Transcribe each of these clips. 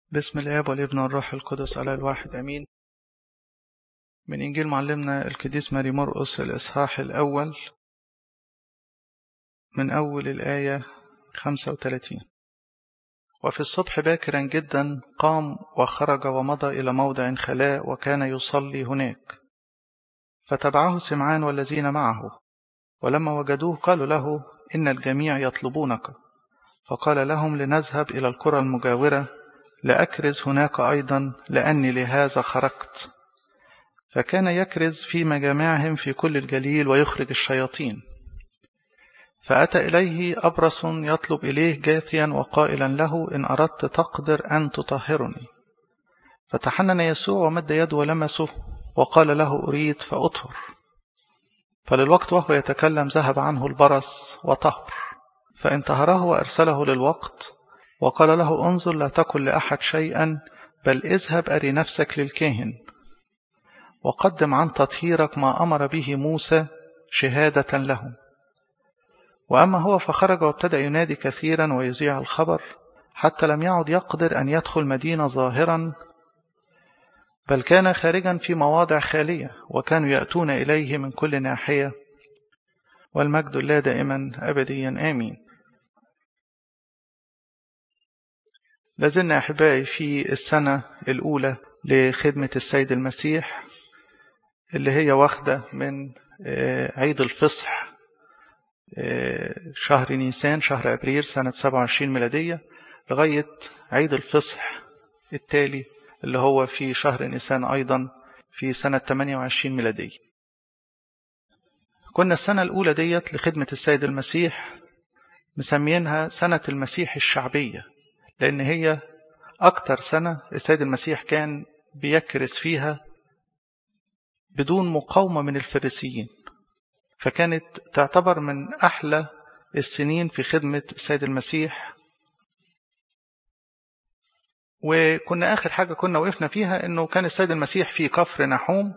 بسم الآب والابن والروح القدس على الواحد أمين من إنجيل معلمنا القديس ماري مرقس الإصحاح الأول من أول الآية 35 وفي الصبح باكرا جدا قام وخرج ومضى إلى موضع خلاء وكان يصلي هناك فتبعه سمعان والذين معه ولما وجدوه قالوا له إن الجميع يطلبونك فقال لهم لنذهب إلى القرى المجاورة لأكرز هناك أيضا لأني لهذا خرجت فكان يكرز في مجامعهم في كل الجليل ويخرج الشياطين فأتى إليه أبرص يطلب إليه جاثيا وقائلا له إن أردت تقدر أن تطهرني فتحنن يسوع ومد يده ولمسه وقال له أريد فأطهر فللوقت وهو يتكلم ذهب عنه البرص وطهر فانتهره وأرسله للوقت وقال له انظر لا تقل لأحد شيئا بل اذهب أري نفسك للكاهن وقدم عن تطهيرك ما أمر به موسى شهادة لهم وأما هو فخرج وابتدأ ينادي كثيرا ويذيع الخبر حتى لم يعد يقدر أن يدخل مدينة ظاهرا بل كان خارجا في مواضع خالية وكانوا يأتون إليه من كل ناحية والمجد الله دائما أبديا آمين لازلنا أحبائي في السنة الأولى لخدمة السيد المسيح اللي هي واخدة من عيد الفصح شهر نيسان شهر أبريل سنة 27 ميلادية لغاية عيد الفصح التالي اللي هو في شهر نيسان أيضا في سنة 28 ميلادية كنا السنة الأولى ديت لخدمة السيد المسيح مسمينها سنة المسيح الشعبية لأن هي أكتر سنة السيد المسيح كان بيكرس فيها بدون مقاومة من الفريسيين فكانت تعتبر من أحلى السنين في خدمة السيد المسيح وكنا آخر حاجة كنا وقفنا فيها أنه كان السيد المسيح في كفر نحوم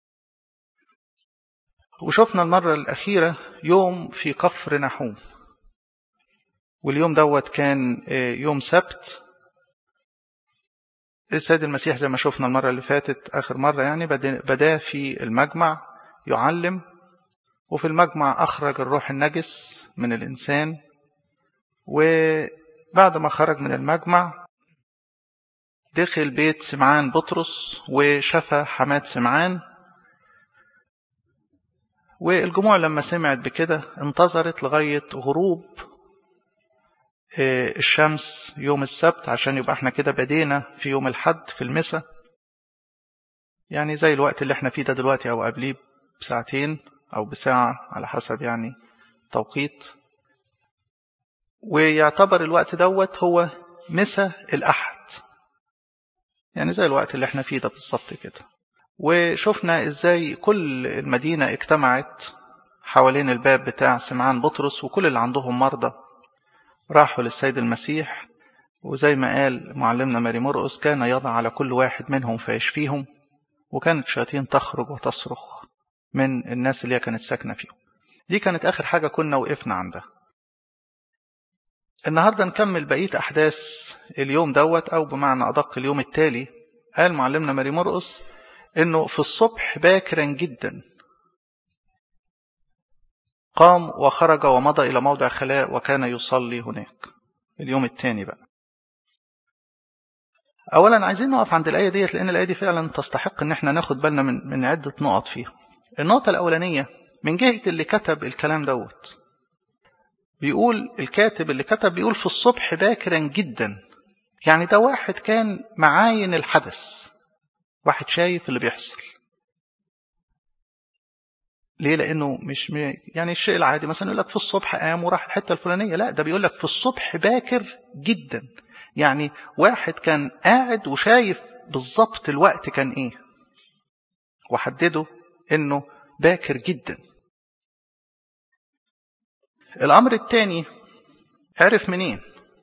وشفنا المرة الأخيرة يوم في كفر نحوم واليوم دوت كان يوم سبت السيد المسيح زي ما شفنا المرة اللي فاتت آخر مرة يعني بدأ في المجمع يعلم وفي المجمع أخرج الروح النجس من الإنسان وبعد ما خرج من المجمع دخل بيت سمعان بطرس وشفى حماد سمعان والجموع لما سمعت بكده انتظرت لغاية غروب الشمس يوم السبت عشان يبقى احنا كده بدينا في يوم الحد في المسا يعني زي الوقت اللي احنا فيه ده دلوقتي او قبليه بساعتين او بساعة على حسب يعني توقيت ويعتبر الوقت دوت هو مسا الأحد يعني زي الوقت اللي احنا فيه ده بالظبط كده وشفنا ازاي كل المدينة اجتمعت حوالين الباب بتاع سمعان بطرس وكل اللي عندهم مرضى راحوا للسيد المسيح وزي ما قال معلمنا ماري مرقس كان يضع على كل واحد منهم فيشفيهم وكانت الشياطين تخرج وتصرخ من الناس اللي هي كانت ساكنة فيهم دي كانت آخر حاجة كنا وقفنا عندها النهاردة نكمل بقية أحداث اليوم دوت أو بمعنى أدق اليوم التالي قال معلمنا ماري مرقس إنه في الصبح باكرا جدا قام وخرج ومضى إلى موضع خلاء وكان يصلي هناك اليوم الثاني بقى أولا عايزين نقف عند الآية ديت لأن الآية دي فعلا تستحق إن احنا ناخد بالنا من, من عدة نقط فيها النقطة الأولانية من جهة اللي كتب الكلام دوت بيقول الكاتب اللي كتب بيقول في الصبح باكرا جدا يعني ده واحد كان معاين الحدث واحد شايف اللي بيحصل ليه لانه مش م... يعني الشيء العادي مثلا يقول لك في الصبح قام وراح الحته الفلانيه لا ده بيقول لك في الصبح باكر جدا يعني واحد كان قاعد وشايف بالظبط الوقت كان ايه وحدده انه باكر جدا الامر الثاني عرف منين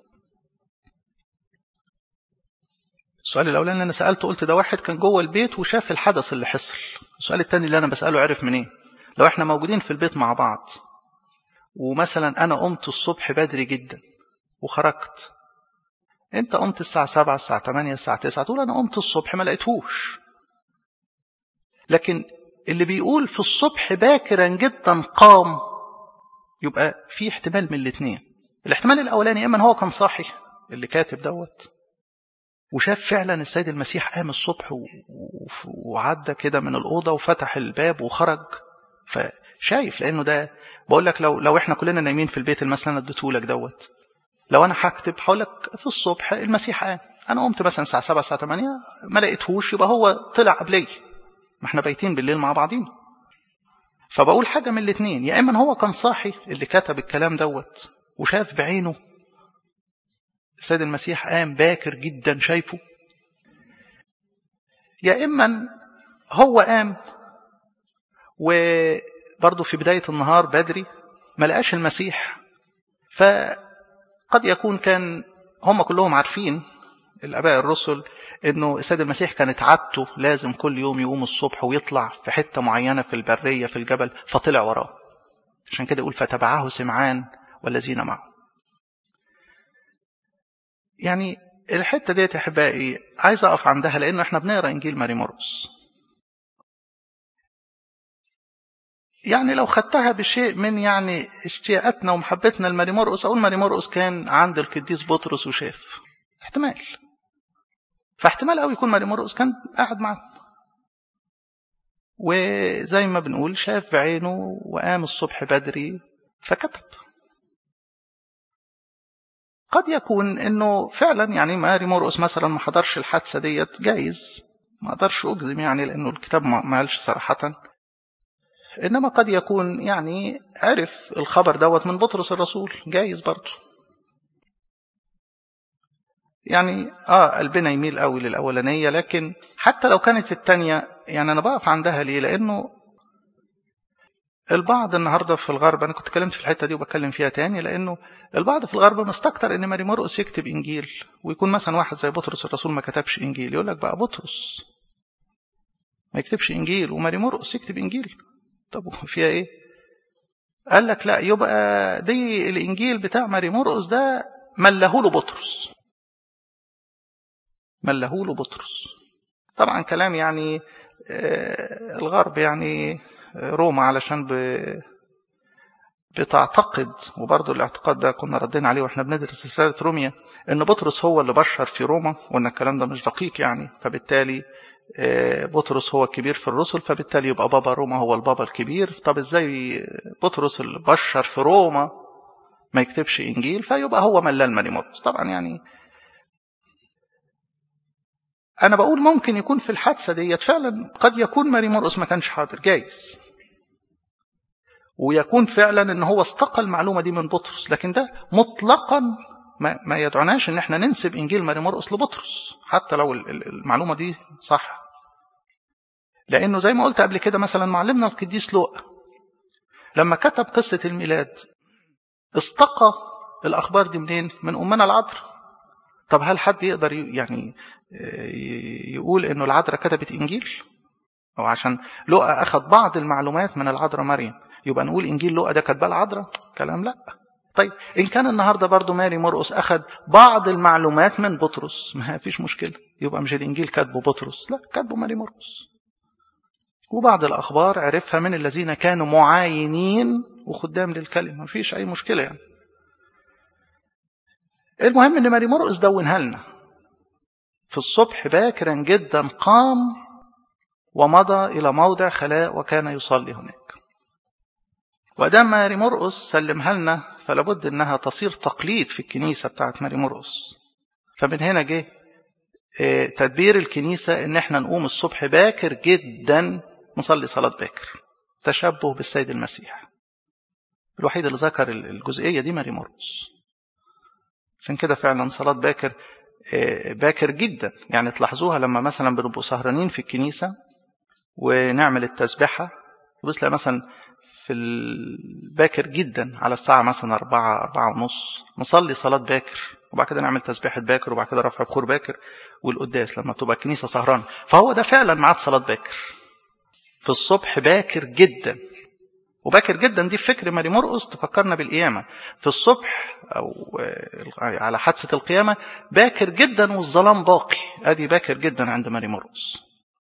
السؤال الاولاني اللي انا سالته قلت ده واحد كان جوه البيت وشاف الحدث اللي حصل السؤال الثاني اللي انا بساله عرف منين لو احنا موجودين في البيت مع بعض ومثلا انا قمت الصبح بدري جدا وخرجت انت قمت الساعة 7 الساعة 8 الساعة 9 تقول انا قمت الصبح ما لقيتهوش لكن اللي بيقول في الصبح باكرا جدا قام يبقى في احتمال من الاثنين الاحتمال الاولاني اما هو كان صاحي اللي كاتب دوت وشاف فعلا السيد المسيح قام الصبح وعدى كده من الأوضة وفتح الباب وخرج فشايف لأنه ده بقول لك لو لو احنا كلنا نايمين في البيت المثل انا اديته لك دوت لو انا هكتب هقول لك في الصبح المسيح قام انا قمت مثلا الساعه 7 الساعه 8 ما لقيتهوش يبقى هو طلع قبلي ما احنا بايتين بالليل مع بعضين فبقول حاجه من الاثنين يا اما هو كان صاحي اللي كتب الكلام دوت وشاف بعينه السيد المسيح قام باكر جدا شايفه يا إما هو قام وبرضه في بداية النهار بدري ما لقاش المسيح فقد يكون كان هم كلهم عارفين الآباء الرسل إنه السيد المسيح كانت عادته لازم كل يوم يقوم الصبح ويطلع في حتة معينة في البرية في الجبل فطلع وراه عشان كده يقول فتبعه سمعان والذين معه يعني الحته ديت يا احبائي عايز اقف عندها لانه احنا بنقرا انجيل ماري مرقس يعني لو خدتها بشيء من يعني اشتياقاتنا ومحبتنا لماري مرقس اقول ماري مرقس كان عند القديس بطرس وشاف احتمال فاحتمال قوي يكون ماري مرقس كان قاعد معاه وزي ما بنقول شاف بعينه وقام الصبح بدري فكتب قد يكون انه فعلا يعني ماري مرقس مثلا ما حضرش الحادثه ديت جايز ما اقدرش اجزم يعني لانه الكتاب ما قالش صراحه انما قد يكون يعني عرف الخبر دوت من بطرس الرسول جايز برضه يعني اه قلبنا يميل قوي للاولانيه لكن حتى لو كانت الثانيه يعني انا بقف عندها ليه لانه البعض النهارده في الغرب انا كنت اتكلمت في الحته دي وبتكلم فيها تاني لانه البعض في الغرب مستكتر ان ماري مرقس يكتب انجيل ويكون مثلا واحد زي بطرس الرسول ما كتبش انجيل يقول لك بقى بطرس ما يكتبش انجيل وماري مرقس يكتب انجيل طب فيها ايه قال لك لا يبقى دي الانجيل بتاع ماري مرقس ده ملهوله له بطرس ملهوله له بطرس طبعا كلام يعني آه الغرب يعني روما علشان ب... بتعتقد وبرضه الاعتقاد ده كنا ردينا عليه واحنا بندرس رسالة روميا ان بطرس هو اللي بشر في روما وان الكلام ده مش دقيق يعني فبالتالي بطرس هو الكبير في الرسل فبالتالي يبقى بابا روما هو البابا الكبير طب ازاي بطرس اللي بشر في روما ما يكتبش انجيل فيبقى هو ملال ماري مرقس طبعا يعني انا بقول ممكن يكون في الحادثه ديت فعلا قد يكون ماري مرقس ما كانش حاضر جايز ويكون فعلا ان هو استقى المعلومه دي من بطرس لكن ده مطلقا ما, ما يدعناش ان احنا ننسب انجيل ماري مرقس لبطرس حتى لو المعلومه دي صح لانه زي ما قلت قبل كده مثلا معلمنا القديس لوقا لما كتب قصه الميلاد استقى الاخبار دي منين من امنا العذراء طب هل حد يقدر يعني يقول انه العذراء كتبت انجيل او عشان لقى اخذ بعض المعلومات من العذراء مريم يبقى نقول انجيل لقى ده كاتباه العذراء كلام لا طيب ان كان النهارده برضو ماري مرقس اخذ بعض المعلومات من بطرس ما فيش مشكله يبقى مش الانجيل كاتبه بطرس لا كاتبه ماري مرقس وبعض الاخبار عرفها من الذين كانوا معاينين وخدام للكلمه ما فيش اي مشكله يعني المهم ان ماري مرقس دونها لنا في الصبح باكرا جدا قام ومضى إلى موضع خلاء وكان يصلي هناك ودام ماري مرقس سلمها لنا فلابد انها تصير تقليد في الكنيسة بتاعت ماري مرقس فمن هنا جه تدبير الكنيسة ان احنا نقوم الصبح باكر جدا نصلي صلاة باكر تشبه بالسيد المسيح الوحيد اللي ذكر الجزئية دي ماري مرقس عشان كده فعلا صلاة باكر باكر جدا يعني تلاحظوها لما مثلا بنبقوا سهرانين في الكنيسة ونعمل التسبحة تبص لها مثلا في الباكر جدا على الساعة مثلا أربعة أربعة ونص نصلي صلاة باكر وبعد كده نعمل تسبيحة باكر وبعد كده رفع بخور باكر والقداس لما تبقى الكنيسة سهران فهو ده فعلا ميعاد صلاة باكر في الصبح باكر جدا وباكر جدا دي فكر ماري مرقس تفكرنا بالقيامة في الصبح أو على حادثة القيامة باكر جدا والظلام باقي أدي باكر جدا عند ماري مرقس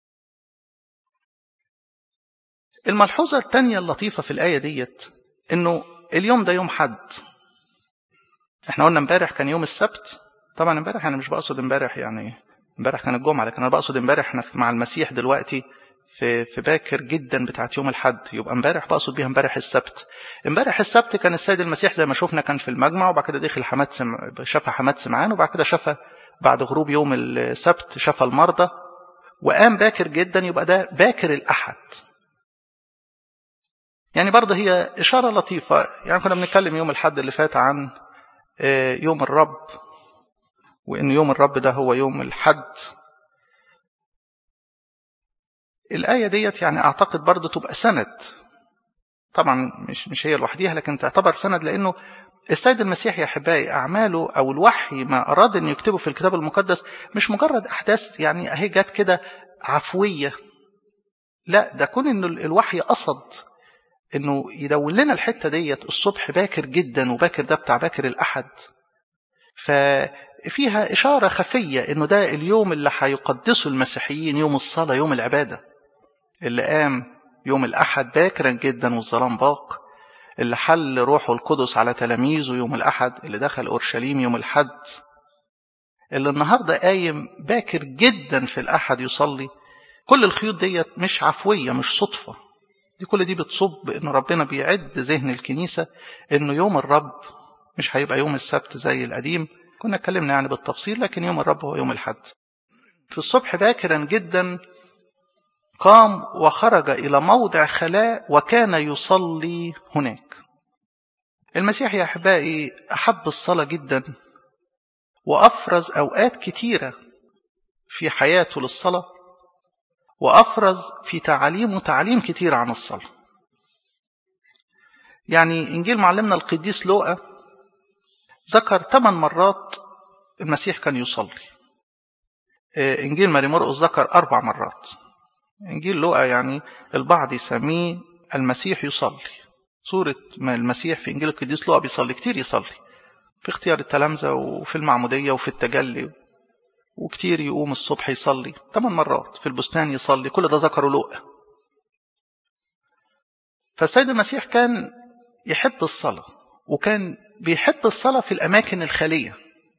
الملحوظة الثانية اللطيفة في الآية ديت إنه اليوم ده يوم حد احنا قلنا امبارح كان يوم السبت طبعا امبارح انا مش بقصد امبارح يعني امبارح كان الجمعة لكن انا بقصد امبارح احنا مع المسيح دلوقتي في في باكر جدا بتاعت يوم الحد يبقى امبارح بقصد بيها امبارح السبت امبارح السبت كان السيد المسيح زي ما شفنا كان في المجمع وبعد كده دخل حماد سم... شفى حماد سمعان وبعد كده شفى بعد غروب يوم السبت شفى المرضى وقام باكر جدا يبقى ده باكر الاحد يعني برضه هي إشارة لطيفة يعني كنا بنتكلم يوم الحد اللي فات عن يوم الرب وإن يوم الرب ده هو يوم الحد الآية ديت يعني أعتقد برضه تبقى سند طبعا مش مش هي لوحديها لكن تعتبر سند لأنه السيد المسيح يا أحبائي أعماله أو الوحي ما أراد أن يكتبه في الكتاب المقدس مش مجرد أحداث يعني أهي جت كده عفوية لا ده كون أنه الوحي قصد انه يدون لنا الحته ديت الصبح باكر جدا وباكر ده بتاع باكر الاحد ففيها اشاره خفيه انه ده اليوم اللي هيقدسه المسيحيين يوم الصلاه يوم العباده اللي قام يوم الاحد باكرا جدا والظلام باق اللي حل روحه القدس على تلاميذه يوم الاحد اللي دخل اورشليم يوم الحد اللي النهارده قايم باكر جدا في الاحد يصلي كل الخيوط ديت مش عفويه مش صدفه دي كل دي بتصب ان ربنا بيعد ذهن الكنيسه انه يوم الرب مش هيبقى يوم السبت زي القديم كنا اتكلمنا يعني بالتفصيل لكن يوم الرب هو يوم الحد في الصبح باكرا جدا قام وخرج الى موضع خلاء وكان يصلي هناك المسيح يا احبائي احب الصلاه جدا وافرز اوقات كتيره في حياته للصلاه وأفرز في تعاليمه تعليم كتير عن الصلاة يعني إنجيل معلمنا القديس لوقا ذكر ثمان مرات المسيح كان يصلي إنجيل ماري مرقس ذكر أربع مرات إنجيل لوقا يعني البعض يسميه المسيح يصلي صورة ما المسيح في إنجيل القديس لوقا بيصلي كتير يصلي في اختيار التلامذة وفي المعمودية وفي التجلي وكتير يقوم الصبح يصلي ثمان مرات في البستان يصلي كل ده ذكره لوقا فالسيد المسيح كان يحب الصلاة وكان بيحب الصلاة في الأماكن الخالية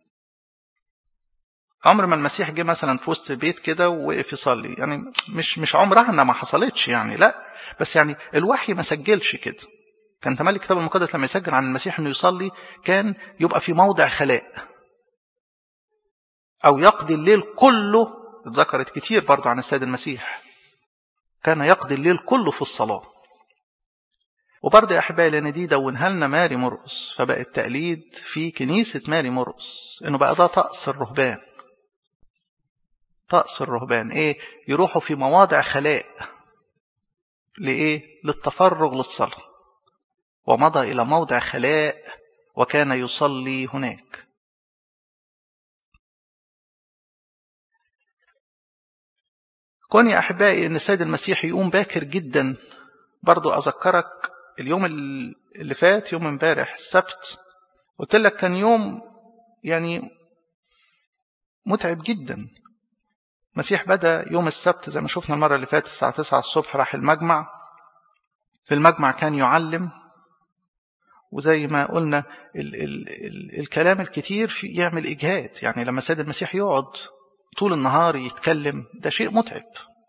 عمر ما المسيح جه مثلا في وسط بيت كده ووقف يصلي يعني مش مش عمرها انها ما حصلتش يعني لا بس يعني الوحي ما سجلش كده كان تملي الكتاب المقدس لما يسجل عن المسيح انه يصلي كان يبقى في موضع خلاء أو يقضي الليل كله اتذكرت كتير برضو عن السيد المسيح كان يقضي الليل كله في الصلاة وبرضه يا أحبائي لأن دي دونها لنا ماري مرقس فبقى التقليد في كنيسة ماري مرقس إنه بقى ده طقس الرهبان طقس الرهبان إيه يروحوا في مواضع خلاء لإيه للتفرغ للصلاة ومضى إلى موضع خلاء وكان يصلي هناك كون يا أحبائي أن السيد المسيح يقوم باكر جدا برضو أذكرك اليوم اللي فات يوم امبارح السبت قلت لك كان يوم يعني متعب جدا المسيح بدأ يوم السبت زي ما شفنا المرة اللي فاتت الساعة 9 الصبح راح المجمع في المجمع كان يعلم وزي ما قلنا ال ال ال الكلام الكتير في يعمل إجهاد يعني لما السيد المسيح يقعد طول النهار يتكلم ده شيء متعب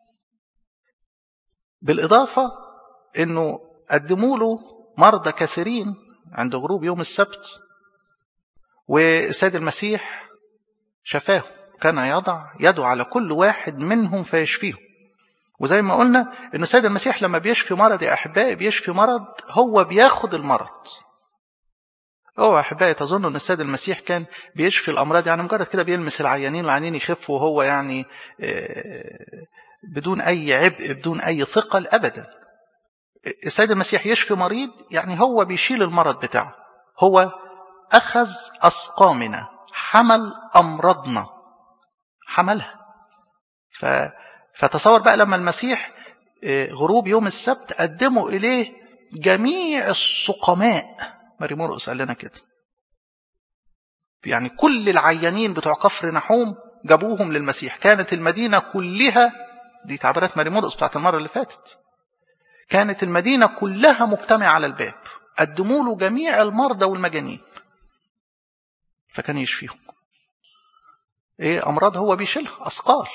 بالإضافة أنه قدموا له مرضى كثيرين عند غروب يوم السبت والسيد المسيح شفاه كان يضع يده على كل واحد منهم فيشفيهم وزي ما قلنا أن السيد المسيح لما بيشفي مرض يا أحبائي بيشفي مرض هو بياخد المرض اوعى احبائي تظنوا ان السيد المسيح كان بيشفي الامراض يعني مجرد كده بيلمس العيانين والعيانين يخفوا وهو يعني بدون اي عبء بدون اي ثقل ابدا السيد المسيح يشفي مريض يعني هو بيشيل المرض بتاعه هو اخذ اسقامنا حمل امراضنا حملها ف... فتصور بقى لما المسيح غروب يوم السبت قدموا اليه جميع السقماء ماري مرقس قال لنا كده يعني كل العيانين بتوع كفر نحوم جابوهم للمسيح كانت المدينة كلها دي تعبيرات ماري مرقس بتاعت المرة اللي فاتت كانت المدينة كلها مجتمعة على الباب قدموا له جميع المرضى والمجانين فكان يشفيهم ايه امراض هو بيشيلها اثقال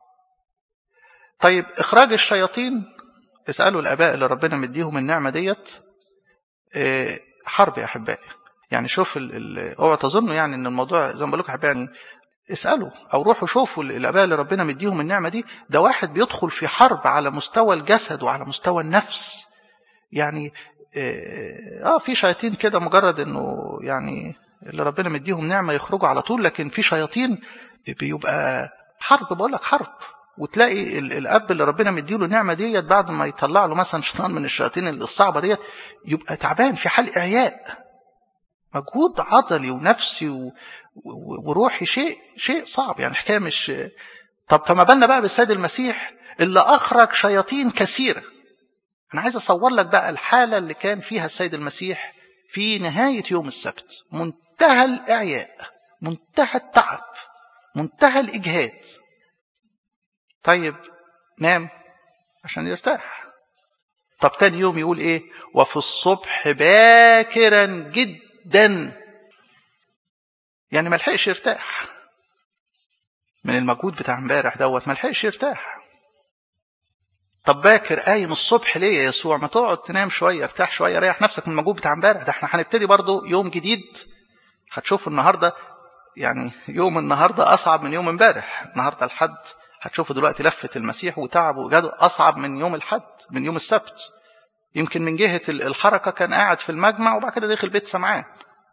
طيب اخراج الشياطين اسالوا الاباء اللي ربنا مديهم النعمه ديت إيه حرب يا احبائي يعني شوف اوعوا تظنوا يعني ان الموضوع زي ما بقول لكم احبائي يعني اسالوا او روحوا شوفوا الاباء اللي ربنا مديهم النعمه دي ده واحد بيدخل في حرب على مستوى الجسد وعلى مستوى النفس يعني اه في شياطين كده مجرد انه يعني اللي ربنا مديهم نعمه يخرجوا على طول لكن في شياطين بيبقى حرب بقول لك حرب وتلاقي الاب اللي ربنا مديله النعمه ديت بعد ما يطلع له مثلا شيطان من الشياطين الصعبه ديت يبقى تعبان في حال اعياء مجهود عضلي ونفسي و... وروحي شيء شيء صعب يعني الحكايه مش طب فما بالنا بقى بالسيد المسيح اللي اخرج شياطين كثيره انا عايز اصور لك بقى الحاله اللي كان فيها السيد المسيح في نهايه يوم السبت منتهى الاعياء منتهى التعب منتهى الاجهاد طيب نام عشان يرتاح طب تاني يوم يقول ايه وفي الصبح باكرا جدا يعني ما لحقش يرتاح من المجهود بتاع امبارح دوت ما لحقش يرتاح طب باكر قايم الصبح ليه يا يسوع ما تقعد تنام شويه ارتاح شويه ريح نفسك من المجهود بتاع امبارح ده احنا هنبتدي برضو يوم جديد هتشوف النهارده يعني يوم النهارده اصعب من يوم امبارح النهارده الحد هتشوفوا دلوقتي لفه المسيح وتعبه وجاده اصعب من يوم الحد من يوم السبت يمكن من جهه الحركه كان قاعد في المجمع وبعد كده دخل بيت سمعان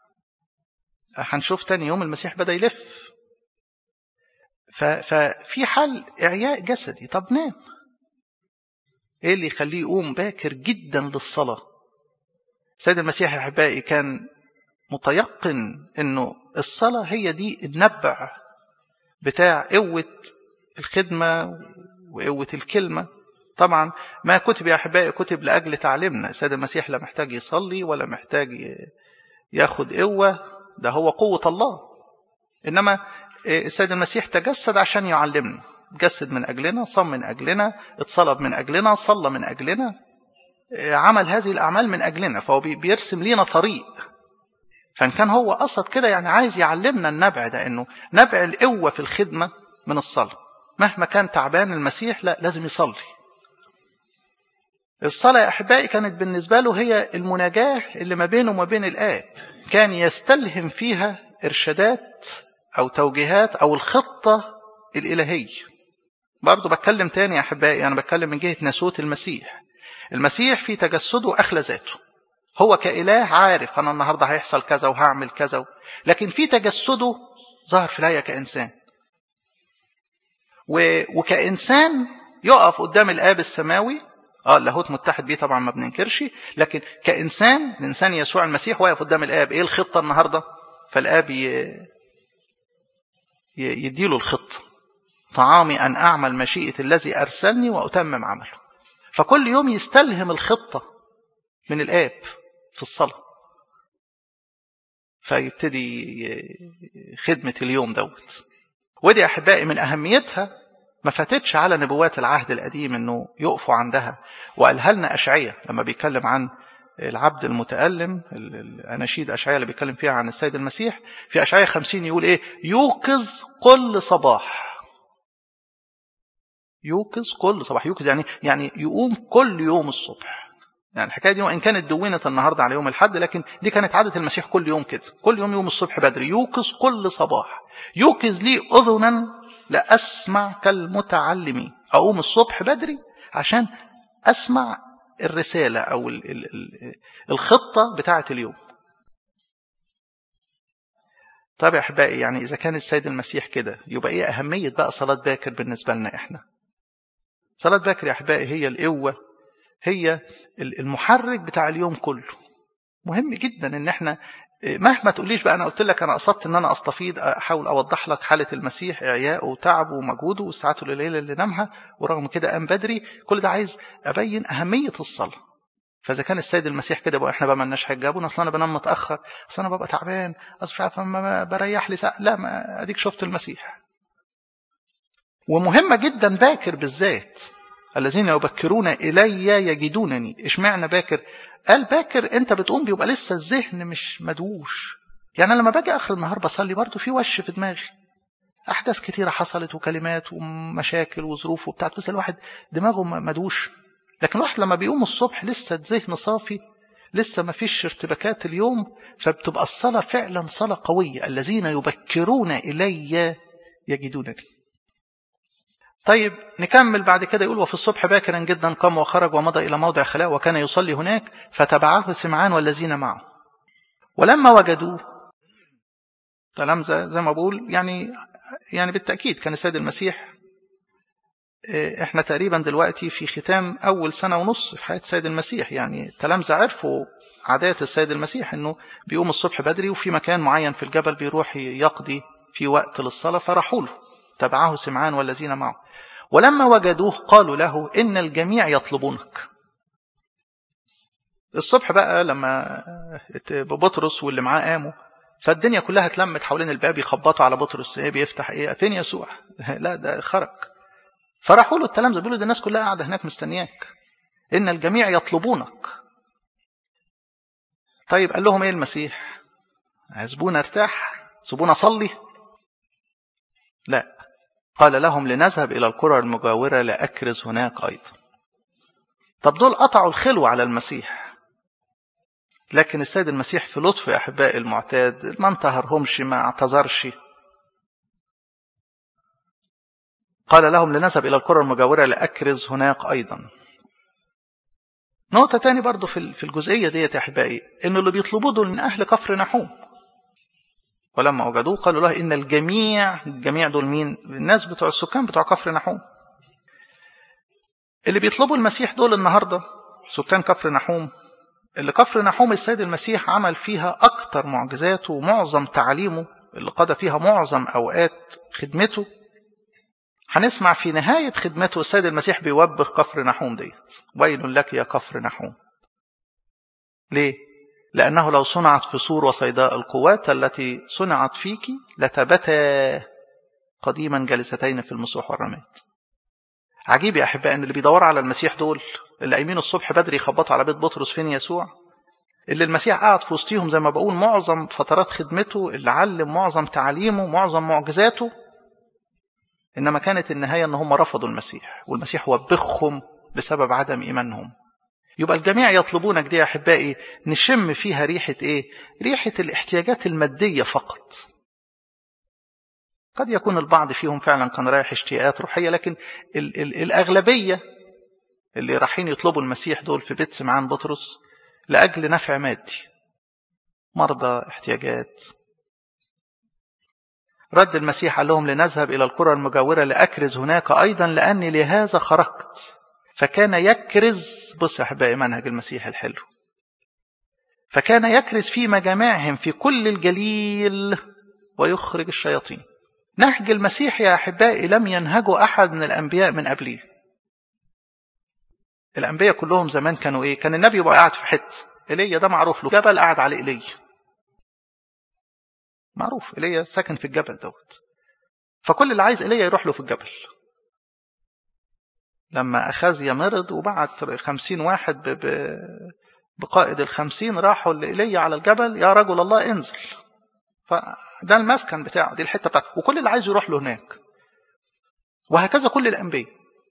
هنشوف تاني يوم المسيح بدا يلف ففي حال اعياء جسدي طب نام ايه اللي يخليه يقوم باكر جدا للصلاه سيد المسيح يا احبائي كان متيقن انه الصلاه هي دي النبع بتاع قوه الخدمه وقوه الكلمه طبعا ما كتب يا احبائي كتب لاجل تعليمنا السيد المسيح لا محتاج يصلي ولا محتاج ياخد قوه ده هو قوه الله انما السيد المسيح تجسد عشان يعلمنا تجسد من اجلنا صام من اجلنا اتصلب من اجلنا صلى من اجلنا عمل هذه الاعمال من اجلنا فهو بيرسم لينا طريق فان كان هو قصد كده يعني عايز يعلمنا النبع ده انه نبع القوه في الخدمه من الصلاه مهما كان تعبان المسيح لا لازم يصلي الصلاة يا أحبائي كانت بالنسبة له هي المناجاة اللي ما بينه وما بين الآب كان يستلهم فيها إرشادات أو توجيهات أو الخطة الإلهية برضو بتكلم تاني يا أحبائي أنا بتكلم من جهة ناسوت المسيح المسيح في تجسده أخلى ذاته هو كإله عارف أنا النهاردة هيحصل كذا وهعمل كذا لكن في تجسده ظهر في الآية كإنسان وكإنسان يقف قدام الآب السماوي اه اللاهوت متحد بيه طبعا ما بننكرش لكن كإنسان الإنسان يسوع المسيح واقف قدام الآب إيه الخطة النهاردة فالآب ي... يديله الخطة طعامي أن أعمل مشيئة الذي أرسلني وأتمم عمله فكل يوم يستلهم الخطة من الآب في الصلاة فيبتدي خدمة اليوم دوت ودي أحبائي من أهميتها ما فاتتش على نبوات العهد القديم انه يقفوا عندها وقالها لنا اشعياء لما بيتكلم عن العبد المتألم الأناشيد أشعياء اللي بيتكلم فيها عن السيد المسيح في أشعياء خمسين يقول إيه يوقظ كل صباح يوقظ كل صباح يوقظ يعني يعني يقوم كل يوم الصبح يعني الحكايه دي وان كانت دونت النهارده على يوم الحد لكن دي كانت عاده المسيح كل يوم كده كل يوم يوم الصبح بدري يوقظ كل صباح يوقظ لي اذنا لاسمع كالمتعلمين اقوم الصبح بدري عشان اسمع الرساله او ال ال ال الخطه بتاعه اليوم طب يا احبائي يعني اذا كان السيد المسيح كده يبقى ايه اهميه بقى صلاه باكر بالنسبه لنا احنا صلاه باكر يا احبائي هي القوه هي المحرك بتاع اليوم كله مهم جدا ان احنا مهما تقوليش بقى انا قلت لك انا قصدت ان انا استفيض احاول اوضح لك حاله المسيح اعيائه وتعبه ومجهوده والساعات القليله اللي نامها ورغم كده قام بدري كل ده عايز ابين اهميه الصلاه فاذا كان السيد المسيح كده بقى احنا بقى مالناش حاجه ابونا اصل انا بنام متاخر اصل انا ببقى تعبان اصل مش عارف ما بريح لي ساعه لا ما اديك شفت المسيح ومهمه جدا باكر بالذات الذين يبكرون الي يجدونني اشمعنى باكر قال باكر انت بتقوم بيبقى لسه الذهن مش مدوش يعني لما باجي اخر النهار بصلي برضه في وش في دماغي احداث كتيره حصلت وكلمات ومشاكل وظروف وبتاعت بس الواحد دماغه مدوش لكن الواحد لما بيقوم الصبح لسه الذهن صافي لسه ما فيش ارتباكات اليوم فبتبقى الصلاة فعلا صلاة قوية الذين يبكرون إلي يجدونني طيب نكمل بعد كده يقول وفي الصبح باكرا جدا قام وخرج ومضى إلى موضع خلاء وكان يصلي هناك فتبعه سمعان والذين معه ولما وجدوه تلامذة زي ما بقول يعني يعني بالتأكيد كان السيد المسيح احنا تقريبا دلوقتي في ختام اول سنه ونص في حياه السيد المسيح يعني التلامذه عرفوا عادات السيد المسيح انه بيقوم الصبح بدري وفي مكان معين في الجبل بيروح يقضي في وقت للصلاه فراحوا له تبعه سمعان والذين معه ولما وجدوه قالوا له ان الجميع يطلبونك الصبح بقى لما بطرس واللي معاه قاموا فالدنيا كلها اتلمت حوالين الباب يخبطوا على بطرس ايه بيفتح ايه فين يسوع لا ده خرج فراحوا له التلامذه بيقولوا ده الناس كلها قاعده هناك مستنياك ان الجميع يطلبونك طيب قال لهم ايه المسيح عزبونا ارتاح سيبونا اصلي لا قال لهم لنذهب الى القرى المجاوره لاكرز هناك ايضا طب دول قطعوا الخلوه على المسيح لكن السيد المسيح في لطف يا احبائي المعتاد ما انتهرهمش ما اعتذرش قال لهم لنذهب إلى القرى المجاورة لأكرز هناك أيضا نقطة تاني برضو في الجزئية دي يا أحبائي إن اللي بيطلبوه دول من أهل كفر نحوم ولما وجدوه قالوا له إن الجميع الجميع دول مين الناس بتوع السكان بتوع كفر نحوم اللي بيطلبوا المسيح دول النهاردة سكان كفر نحوم اللي كفر نحوم السيد المسيح عمل فيها أكتر معجزاته ومعظم تعليمه اللي قضى فيها معظم أوقات خدمته هنسمع في نهاية خدمته السيد المسيح بيوبخ كفر نحوم ديت ويل لك يا كفر نحوم ليه؟ لأنه لو صنعت في سور وصيداء القوات التي صنعت فيك لتبتا قديما جالستين في المسوح والرماد عجيب يا أحباء أن اللي بيدوروا على المسيح دول اللي قايمين الصبح بدري يخبطوا على بيت بطرس فين يسوع اللي المسيح قعد في وسطيهم زي ما بقول معظم فترات خدمته اللي علم معظم تعليمه معظم معجزاته إنما كانت النهاية إن هم رفضوا المسيح والمسيح وبخهم بسبب عدم إيمانهم يبقى الجميع يطلبونك دي يا أحبائي نشم فيها ريحة إيه؟ ريحة الاحتياجات المادية فقط قد يكون البعض فيهم فعلا كان رايح اشتياقات روحية لكن ال ال الأغلبية اللي رايحين يطلبوا المسيح دول في بيت سمعان بطرس لأجل نفع مادي مرضى احتياجات رد المسيح قال لهم لنذهب إلى القرى المجاورة لأكرز هناك أيضا لأني لهذا خرجت فكان يكرز بص يا أحبائي منهج المسيح الحلو فكان يكرز في مجامعهم في كل الجليل ويخرج الشياطين نهج المسيح يا أحبائي لم ينهجه أحد من الأنبياء من قبله الأنبياء كلهم زمان كانوا إيه كان النبي يبقى قاعد في حتة إيليا ده معروف له جبل قاعد عليه إيليا معروف ايليا ساكن في الجبل دوت فكل اللي عايز ايليا يروح له في الجبل لما أخازيا مرض وبعت خمسين واحد ب... ب... بقائد الخمسين راحوا لإيليا على الجبل يا رجل الله انزل فده المسكن بتاعه دي الحتة بتاعته وكل اللي عايز يروح له هناك وهكذا كل الأنبياء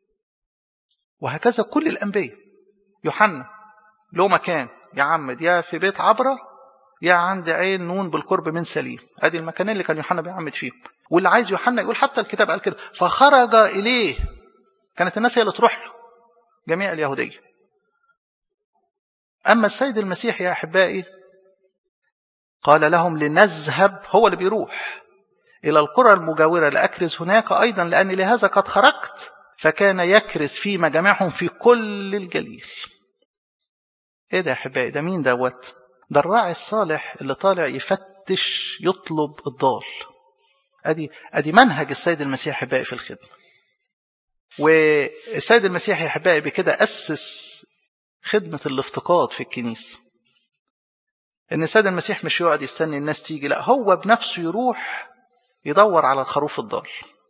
وهكذا كل الأنبياء يوحنا له مكان يا عم يا في بيت عبره يا عند عين نون بالقرب من سليم ادي المكانين اللي كان يوحنا بيعمد فيهم واللي عايز يوحنا يقول حتى الكتاب قال كده فخرج اليه كانت الناس هي اللي تروح له جميع اليهوديه اما السيد المسيح يا احبائي قال لهم لنذهب هو اللي بيروح الى القرى المجاوره لاكرز هناك ايضا لاني لهذا قد خرجت فكان يكرز في مجامعهم في كل الجليل ايه ده يا احبائي ده مين دوت ده الراعي الصالح اللي طالع يفتش يطلب الضال ادي ادي منهج السيد المسيح احبائي في الخدمه والسيد المسيح يا احبائي بكده اسس خدمة الافتقاد في الكنيسة ان السيد المسيح مش يقعد يستني الناس تيجي لا هو بنفسه يروح يدور على الخروف الضال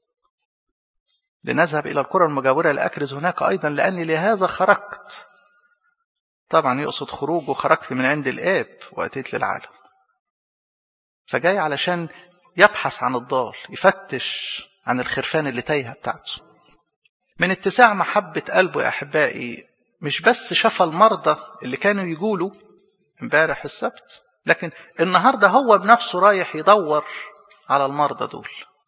لنذهب إلى القرى المجاورة لأكرز هناك أيضا لأني لهذا خرجت طبعا يقصد خروج وخرجت من عند الآب وأتيت للعالم فجاي علشان يبحث عن الضال يفتش عن الخرفان اللي تايهة بتاعته من اتساع محبة قلبه يا أحبائي مش بس شفى المرضى اللي كانوا يقولوا امبارح السبت لكن النهاردة هو بنفسه رايح يدور على المرضى دول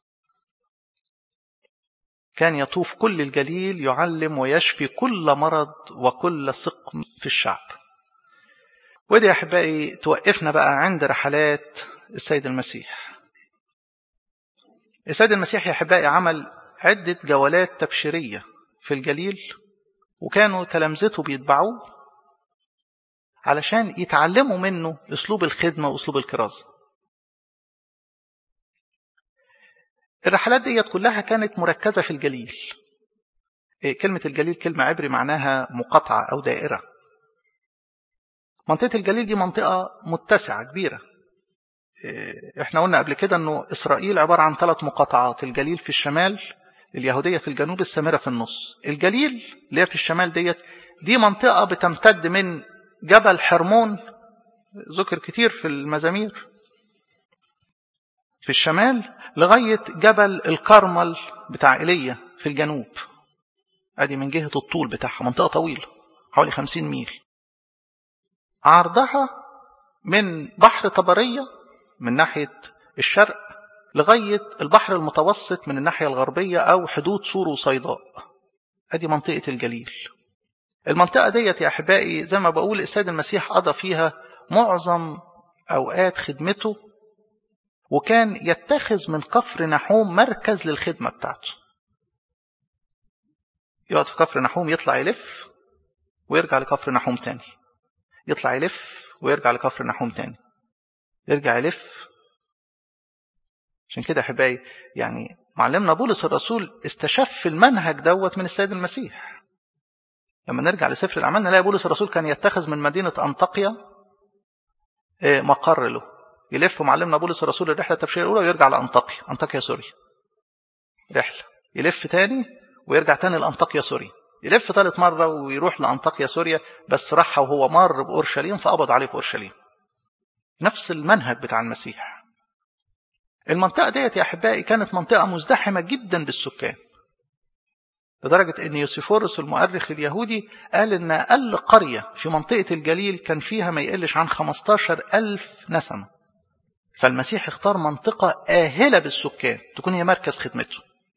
كان يطوف كل الجليل يعلم ويشفي كل مرض وكل سقم في الشعب ودي يا أحبائي توقفنا بقى عند رحلات السيد المسيح السيد المسيح يا أحبائي عمل عدة جولات تبشيرية في الجليل وكانوا تلامذته بيتبعوه علشان يتعلموا منه أسلوب الخدمة وأسلوب الكرازة الرحلات ديت كلها كانت مركزة في الجليل كلمة الجليل كلمة عبري معناها مقاطعة أو دائرة منطقة الجليل دي منطقة متسعة كبيرة احنا قلنا قبل كده انه اسرائيل عبارة عن ثلاث مقاطعات الجليل في الشمال اليهودية في الجنوب السامرة في النص الجليل اللي هي في الشمال ديت دي منطقة بتمتد من جبل حرمون ذكر كتير في المزامير في الشمال لغاية جبل الكرمل بتاع إيليا في الجنوب ادي من جهة الطول بتاعها منطقة طويلة حوالي خمسين ميل عرضها من بحر طبرية من ناحية الشرق لغاية البحر المتوسط من الناحية الغربية أو حدود سور وصيداء ادي منطقة الجليل المنطقة ديت يا أحبائي زي ما بقول السيد المسيح قضى فيها معظم أوقات خدمته وكان يتخذ من كفر نحوم مركز للخدمة بتاعته يقعد في كفر نحوم يطلع يلف ويرجع لكفر نحوم تاني يطلع يلف ويرجع لكفر نحوم تاني يرجع يلف عشان كده أحبائي يعني معلمنا بولس الرسول استشف المنهج دوت من السيد المسيح لما نرجع لسفر الأعمال نلاقي بولس الرسول كان يتخذ من مدينة أنطاقيا مقر له يلف معلمنا بولس الرسول الرحلة التبشيرية الأولى ويرجع لأنطاقيا أنطاقيا سوريا رحلة يلف تاني ويرجع تاني لأنطاقيا سوريا يلف ثالث مرة ويروح لأنطاقيا سوريا بس راح وهو مار بأورشليم فقبض عليه في أورشليم نفس المنهج بتاع المسيح المنطقة ديت يا أحبائي كانت منطقة مزدحمة جدا بالسكان لدرجة أن يوسيفورس المؤرخ اليهودي قال أن أقل قرية في منطقة الجليل كان فيها ما يقلش عن 15 ألف نسمة فالمسيح اختار منطقة آهلة بالسكان تكون هي مركز خدمته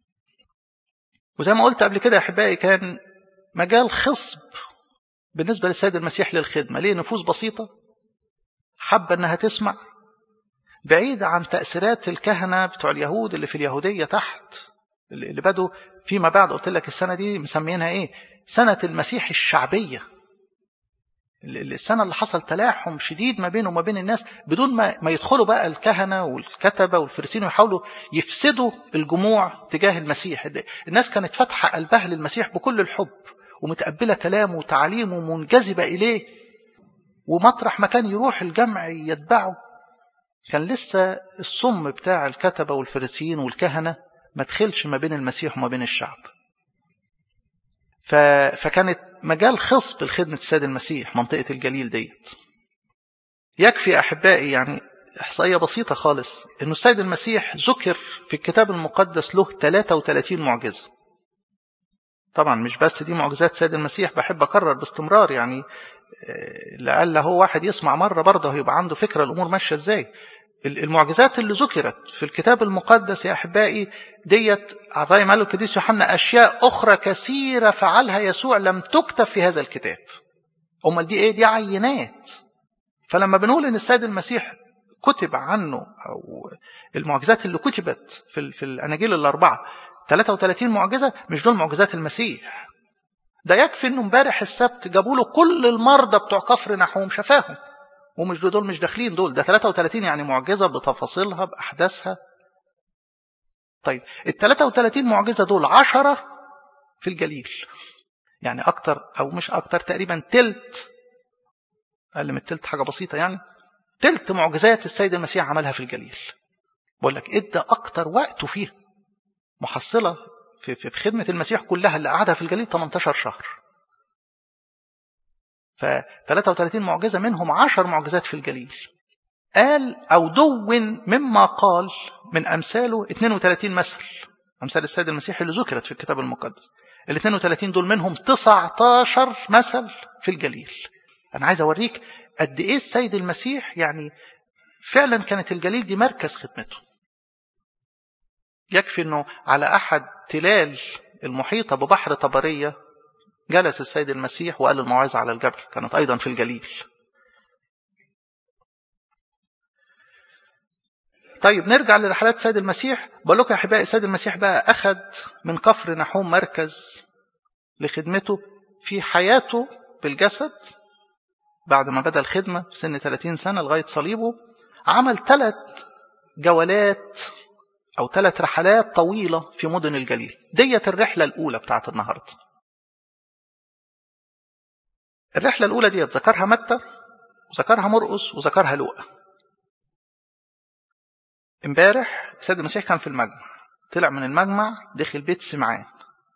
وزي ما قلت قبل كده يا أحبائي كان مجال خصب بالنسبة للسيد المسيح للخدمة ليه نفوس بسيطة حابة أنها تسمع بعيد عن تأثيرات الكهنة بتوع اليهود اللي في اليهودية تحت اللي بدوا فيما بعد قلت لك السنة دي مسمينها ايه سنة المسيح الشعبية السنة اللي حصل تلاحم شديد ما بينه وما بين الناس بدون ما, ما يدخلوا بقى الكهنة والكتبة والفرسين ويحاولوا يفسدوا الجموع تجاه المسيح الناس كانت فاتحة قلبها للمسيح بكل الحب ومتقبلة كلامه وتعليمه ومنجذبة إليه ومطرح ما كان يروح الجمع يتبعه كان لسه الصم بتاع الكتبة والفرسيين والكهنة ما تخلش ما بين المسيح وما بين الشعب ف... فكانت مجال خصب لخدمة السيد المسيح منطقة الجليل ديت يكفي أحبائي يعني إحصائية بسيطة خالص أنه السيد المسيح ذكر في الكتاب المقدس له 33 معجزة طبعا مش بس دي معجزات السيد المسيح بحب أكرر باستمرار يعني لعل هو واحد يسمع مرة برضه يبقى عنده فكرة الأمور ماشية إزاي المعجزات اللي ذكرت في الكتاب المقدس يا أحبائي ديت على رأي ماله القديس يوحنا أشياء أخرى كثيرة فعلها يسوع لم تكتب في هذا الكتاب أمال دي إيه دي عينات فلما بنقول إن السيد المسيح كتب عنه أو المعجزات اللي كتبت في, في الأناجيل الأربعة 33 معجزة مش دول معجزات المسيح ده يكفي انه امبارح السبت جابوا له كل المرضى بتوع كفر نحوم شفاهم ومش دول مش داخلين دول ده 33 يعني معجزة بتفاصيلها بأحداثها طيب ال 33 معجزة دول 10 في الجليل يعني أكتر أو مش أكتر تقريبا تلت أقل من التلت حاجة بسيطة يعني تلت معجزات السيد المسيح عملها في الجليل بقول لك ادى أكتر وقته فيها محصلة في, في خدمة المسيح كلها اللي قعدها في الجليل 18 شهر ف 33 معجزة منهم 10 معجزات في الجليل قال أو دون مما قال من أمثاله 32 مثل أمثال السيد المسيح اللي ذكرت في الكتاب المقدس ال 32 دول منهم 19 مثل في الجليل أنا عايز أوريك قد إيه السيد المسيح يعني فعلا كانت الجليل دي مركز خدمته يكفي أنه على أحد تلال المحيطة ببحر طبرية جلس السيد المسيح وقال الموعظة على الجبل كانت أيضا في الجليل طيب نرجع لرحلات السيد المسيح بقول لكم يا احبائي السيد المسيح بقى اخذ من كفر نحوم مركز لخدمته في حياته بالجسد بعد ما بدا الخدمه في سن 30 سنه لغايه صليبه عمل ثلاث جولات او ثلاث رحلات طويله في مدن الجليل ديت الرحله الاولى بتاعت النهارده الرحله الاولى ديت ذكرها متى وذكرها مرقس وذكرها لوقا امبارح السيد المسيح كان في المجمع طلع من المجمع دخل بيت سمعان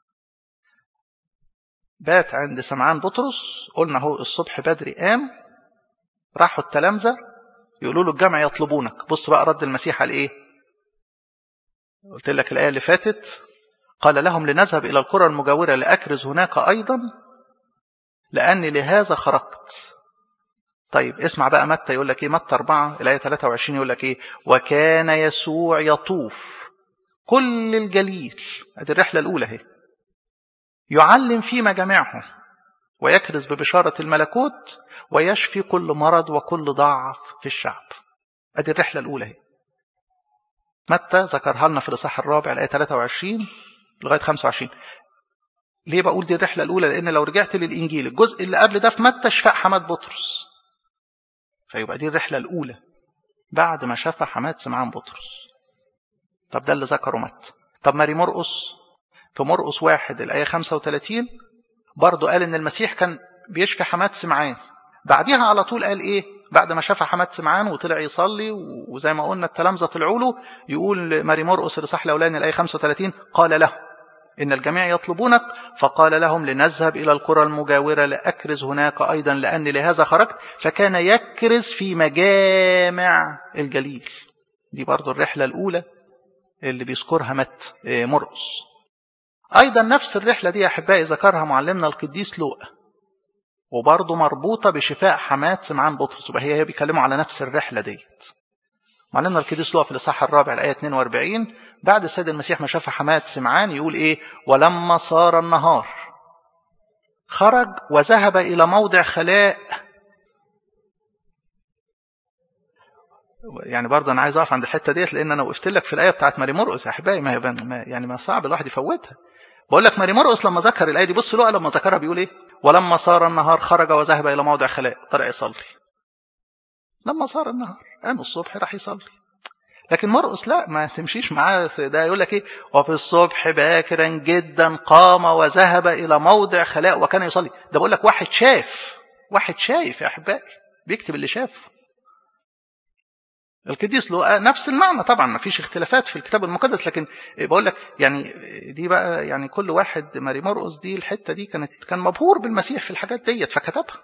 بات عند سمعان بطرس قلنا هو الصبح بدري قام راحوا التلامذة يقولوا له الجمع يطلبونك بص بقى رد المسيح على ايه قلت لك الآية اللي فاتت قال لهم لنذهب إلى القرى المجاورة لأكرز هناك أيضا لأني لهذا خرجت طيب اسمع بقى متى يقول لك ايه متى 4 الايه 23 يقول لك ايه وكان يسوع يطوف كل الجليل ادي الرحله الاولى اهي يعلم في مجامعهم ويكرز ببشاره الملكوت ويشفي كل مرض وكل ضعف في الشعب ادي الرحله الاولى اهي متى ذكرها لنا في الاصحاح الرابع الايه 23 لغايه 25 ليه بقول دي الرحله الاولى لان لو رجعت للانجيل الجزء اللي قبل ده في متى شفاء حماد بطرس فيبقى دي الرحلة الأولى بعد ما شاف حماد سمعان بطرس طب ده اللي ذكره مت طب ماري مرقس في مرقس واحد الآية 35 برضه قال إن المسيح كان بيشفي حماد سمعان بعديها على طول قال إيه بعد ما شاف حماد سمعان وطلع يصلي وزي ما قلنا التلامذة طلعوا له يقول ماري مرقس الإصحاح الأولاني الآية 35 قال له إن الجميع يطلبونك فقال لهم لنذهب إلى القرى المجاورة لأكرز هناك أيضا لأني لهذا خرجت فكان يكرز في مجامع الجليل دي برضو الرحلة الأولى اللي بيذكرها مت مرقس أيضا نفس الرحلة دي يا أحبائي ذكرها معلمنا القديس لوقا وبرضه مربوطة بشفاء حماد سمعان بطرس وهي هي بيكلموا على نفس الرحلة ديت معلمنا القديس لوقا في الإصحاح الرابع الآية 42 بعد السيد المسيح ما شاف حماد سمعان يقول ايه ولما صار النهار خرج وذهب الى موضع خلاء يعني برضه انا عايز اقف عند الحته ديت لان انا وقفت لك في الايه بتاعت ماري مرقس يا احبائي ما, ما يعني ما صعب الواحد يفوتها بقول لك ماري مرقس لما ذكر الايه دي بص له لما ذكرها بيقول ايه ولما صار النهار خرج وذهب الى موضع خلاء طلع يصلي لما صار النهار قام الصبح راح يصلي لكن مرقس لا ما تمشيش معاه ده يقول لك ايه وفي الصبح باكرا جدا قام وذهب الى موضع خلاء وكان يصلي ده بقول لك واحد شاف واحد شايف يا احبائي بيكتب اللي شاف القديس له نفس المعنى طبعا ما فيش اختلافات في الكتاب المقدس لكن بقول لك يعني دي بقى يعني كل واحد ماري مرقس دي الحته دي كانت كان مبهور بالمسيح في الحاجات ديت فكتبها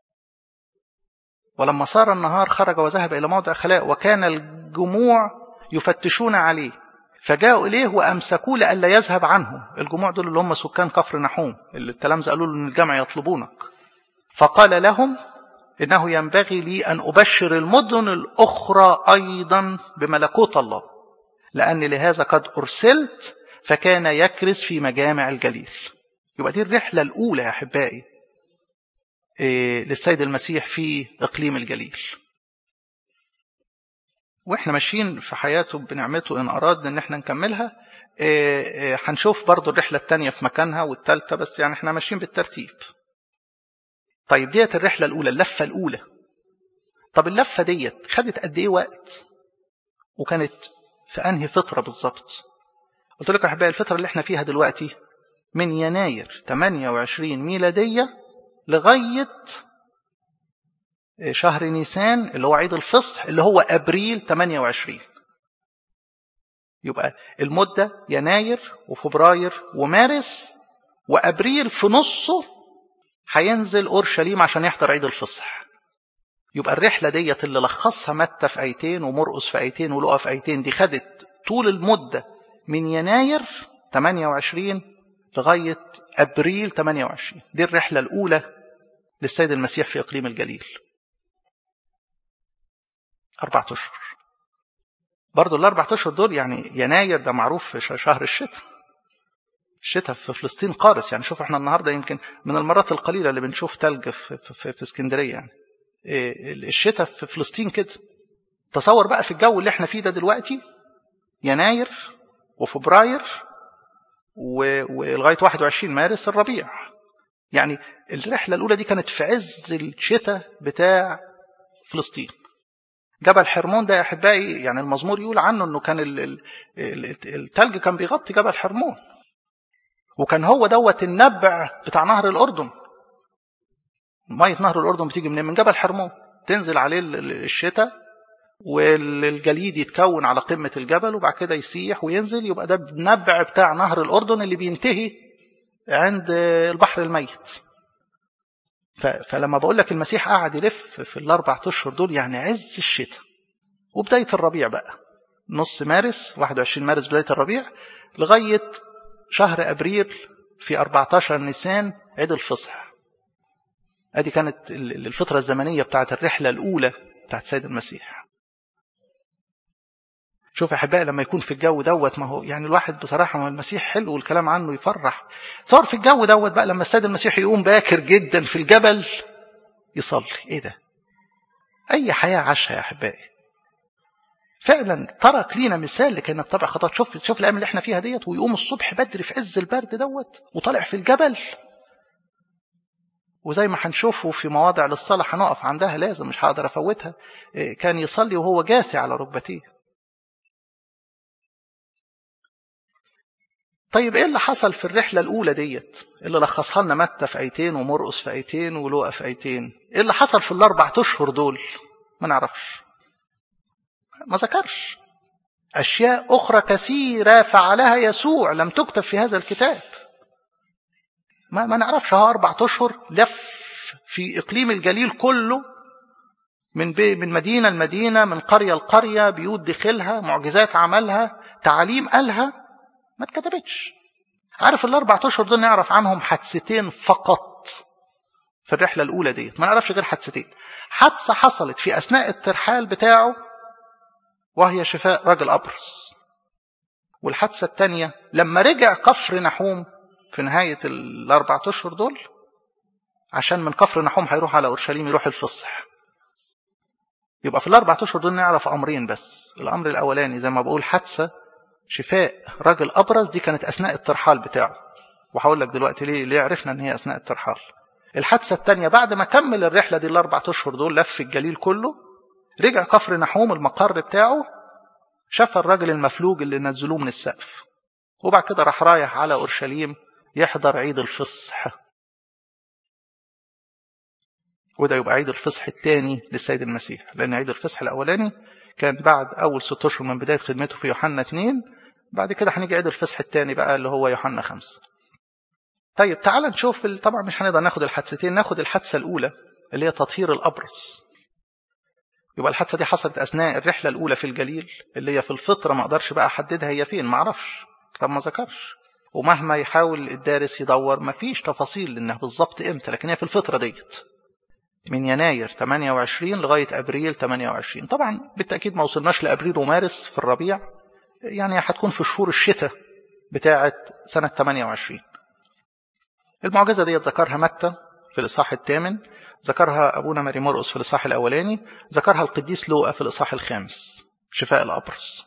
ولما صار النهار خرج وذهب إلى موضع خلاء وكان الجموع يفتشون عليه فجاءوا إليه وأمسكوه لئلا يذهب عنه الجموع دول اللي هم سكان كفر نحوم اللي التلامذة قالوا له إن الجمع يطلبونك فقال لهم إنه ينبغي لي أن أبشر المدن الأخرى أيضا بملكوت الله لأني لهذا قد أرسلت فكان يكرز في مجامع الجليل يبقى دي الرحلة الأولى يا أحبائي للسيد المسيح في إقليم الجليل واحنا ماشيين في حياته بنعمته ان اراد ان احنا نكملها هنشوف برضو الرحله الثانيه في مكانها والثالثه بس يعني احنا ماشيين بالترتيب طيب ديت الرحله الاولى اللفه الاولى طب اللفه ديت خدت قد ايه وقت وكانت في انهي فتره بالظبط قلت لكم يا احبائي الفتره اللي احنا فيها دلوقتي من يناير 28 ميلادية لغاية شهر نيسان اللي هو عيد الفصح اللي هو أبريل 28 يبقى المدة يناير وفبراير ومارس وأبريل في نصه هينزل أورشليم عشان يحضر عيد الفصح يبقى الرحلة ديت اللي لخصها متى في آيتين ومرقس في آيتين ولقى في آيتين دي خدت طول المدة من يناير 28 لغاية أبريل 28 دي الرحلة الأولى للسيد المسيح في إقليم الجليل أربعة أشهر برضو الأربعة أشهر دول يعني يناير ده معروف في شهر الشتاء الشتاء في فلسطين قارس يعني شوف احنا النهارده يمكن من المرات القليله اللي بنشوف تلج في, في, في اسكندريه يعني الشتاء في فلسطين كده تصور بقى في الجو اللي احنا فيه ده دلوقتي يناير وفبراير ولغايه 21 مارس الربيع يعني الرحله الاولى دي كانت في عز الشتاء بتاع فلسطين جبل حرمون ده يا احبائي يعني المزمور يقول عنه انه كان التلج كان بيغطي جبل حرمون وكان هو دوت النبع بتاع نهر الاردن ميه نهر الاردن بتيجي منين من جبل حرمون تنزل عليه الشتاء والجليد يتكون على قمة الجبل وبعد كده يسيح وينزل يبقى ده النبع بتاع نهر الأردن اللي بينتهي عند البحر الميت فلما بقول لك المسيح قعد يلف في الأربع أشهر دول يعني عز الشتاء وبداية الربيع بقى نص مارس 21 مارس بداية الربيع لغاية شهر أبريل في 14 نيسان عيد الفصح ادي كانت الفترة الزمنية بتاعت الرحلة الأولى بتاعت سيد المسيح شوف يا احبائي لما يكون في الجو دوت ما هو يعني الواحد بصراحه ما المسيح حلو والكلام عنه يفرح تصور في الجو دوت بقى لما السيد المسيح يقوم باكر جدا في الجبل يصلي ايه ده اي حياه عاشها يا احبائي فعلا ترك لينا مثال لكي نتبع خطوات شوف شوف الايام اللي احنا فيها ديت ويقوم الصبح بدري في عز البرد دوت وطالع في الجبل وزي ما هنشوفه في مواضع للصلاة هنقف عندها لازم مش هقدر أفوتها كان يصلي وهو جاثي على ركبتيه طيب ايه اللي حصل في الرحلة الأولى ديت اللي لخصها لنا متى في آيتين ومرقس في آيتين ولوقا في آيتين ايه اللي حصل في الأربع أشهر دول ما نعرفش ما ذكرش أشياء أخرى كثيرة فعلها يسوع لم تكتب في هذا الكتاب ما, ما نعرفش هو أربع أشهر لف في إقليم الجليل كله من بي من مدينة لمدينة من قرية لقرية بيوت دخلها معجزات عملها تعاليم قالها ما اتكتبتش عارف الأربع أشهر دول نعرف عنهم حادثتين فقط في الرحلة الأولى ديت ما نعرفش غير حادثتين حادثة حصلت في أثناء الترحال بتاعه وهي شفاء رجل أبرص والحادثة الثانية لما رجع كفر نحوم في نهاية الأربع أشهر دول عشان من كفر نحوم هيروح على أورشليم يروح الفصح يبقى في الأربع أشهر دول نعرف أمرين بس الأمر الأولاني زي ما بقول حادثة شفاء راجل أبرز دي كانت أثناء الترحال بتاعه وهقول لك دلوقتي ليه ليه عرفنا إن هي أثناء الترحال الحادثة الثانية بعد ما كمل الرحلة دي الأربع أشهر دول لف الجليل كله رجع كفر نحوم المقر بتاعه شاف الراجل المفلوج اللي نزلوه من السقف وبعد كده راح رايح على أورشليم يحضر عيد الفصح وده يبقى عيد الفصح الثاني للسيد المسيح لأن عيد الفصح الأولاني كان بعد أول ست أشهر من بداية خدمته في يوحنا 2 بعد كده هنيجي عيد الفصح الثاني بقى اللي هو يوحنا 5 طيب تعال نشوف طبعا مش هنقدر ناخد الحادثتين ناخد الحادثة الأولى اللي هي تطهير الأبرص يبقى الحادثة دي حصلت أثناء الرحلة الأولى في الجليل اللي هي في الفطرة ما أقدرش بقى أحددها هي فين ما أعرفش طب ما ذكرش ومهما يحاول الدارس يدور ما فيش تفاصيل إنها بالظبط إمتى لكن هي في الفترة ديت من يناير 28 لغاية أبريل 28 طبعا بالتأكيد ما وصلناش لأبريل ومارس في الربيع يعني هتكون في شهور الشتاء بتاعة سنة 28 المعجزة دي ذكرها متى في الإصحاح الثامن ذكرها أبونا ماري مرقس في الإصحاح الأولاني ذكرها القديس لوقا في الإصحاح الخامس شفاء الأبرص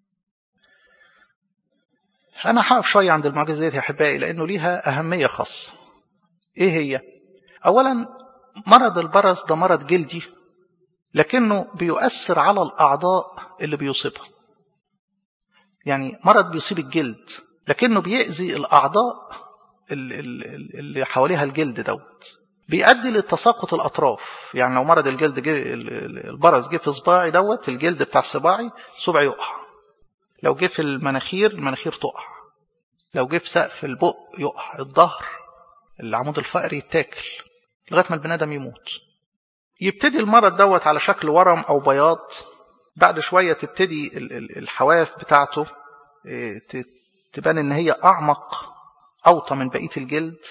أنا هقف شوية عند المعجزة دي يا أحبائي لأنه ليها أهمية خاصة إيه هي؟ أولا مرض البرص ده مرض جلدي لكنه بيؤثر على الأعضاء اللي بيصيبها يعني مرض بيصيب الجلد لكنه بيأذي الأعضاء اللي حواليها الجلد دوت بيؤدي لتساقط الاطراف يعني لو مرض الجلد جه البرص جه في صباعي دوت الجلد بتاع صباعي صبعي يقع لو جه في المناخير المناخير تقع لو جه في سقف البق يقع الظهر العمود الفقري يتاكل لغايه ما البني ادم يموت يبتدي المرض دوت على شكل ورم او بياض بعد شويه تبتدي الحواف بتاعته تبان ان هي اعمق اوطى من بقيه الجلد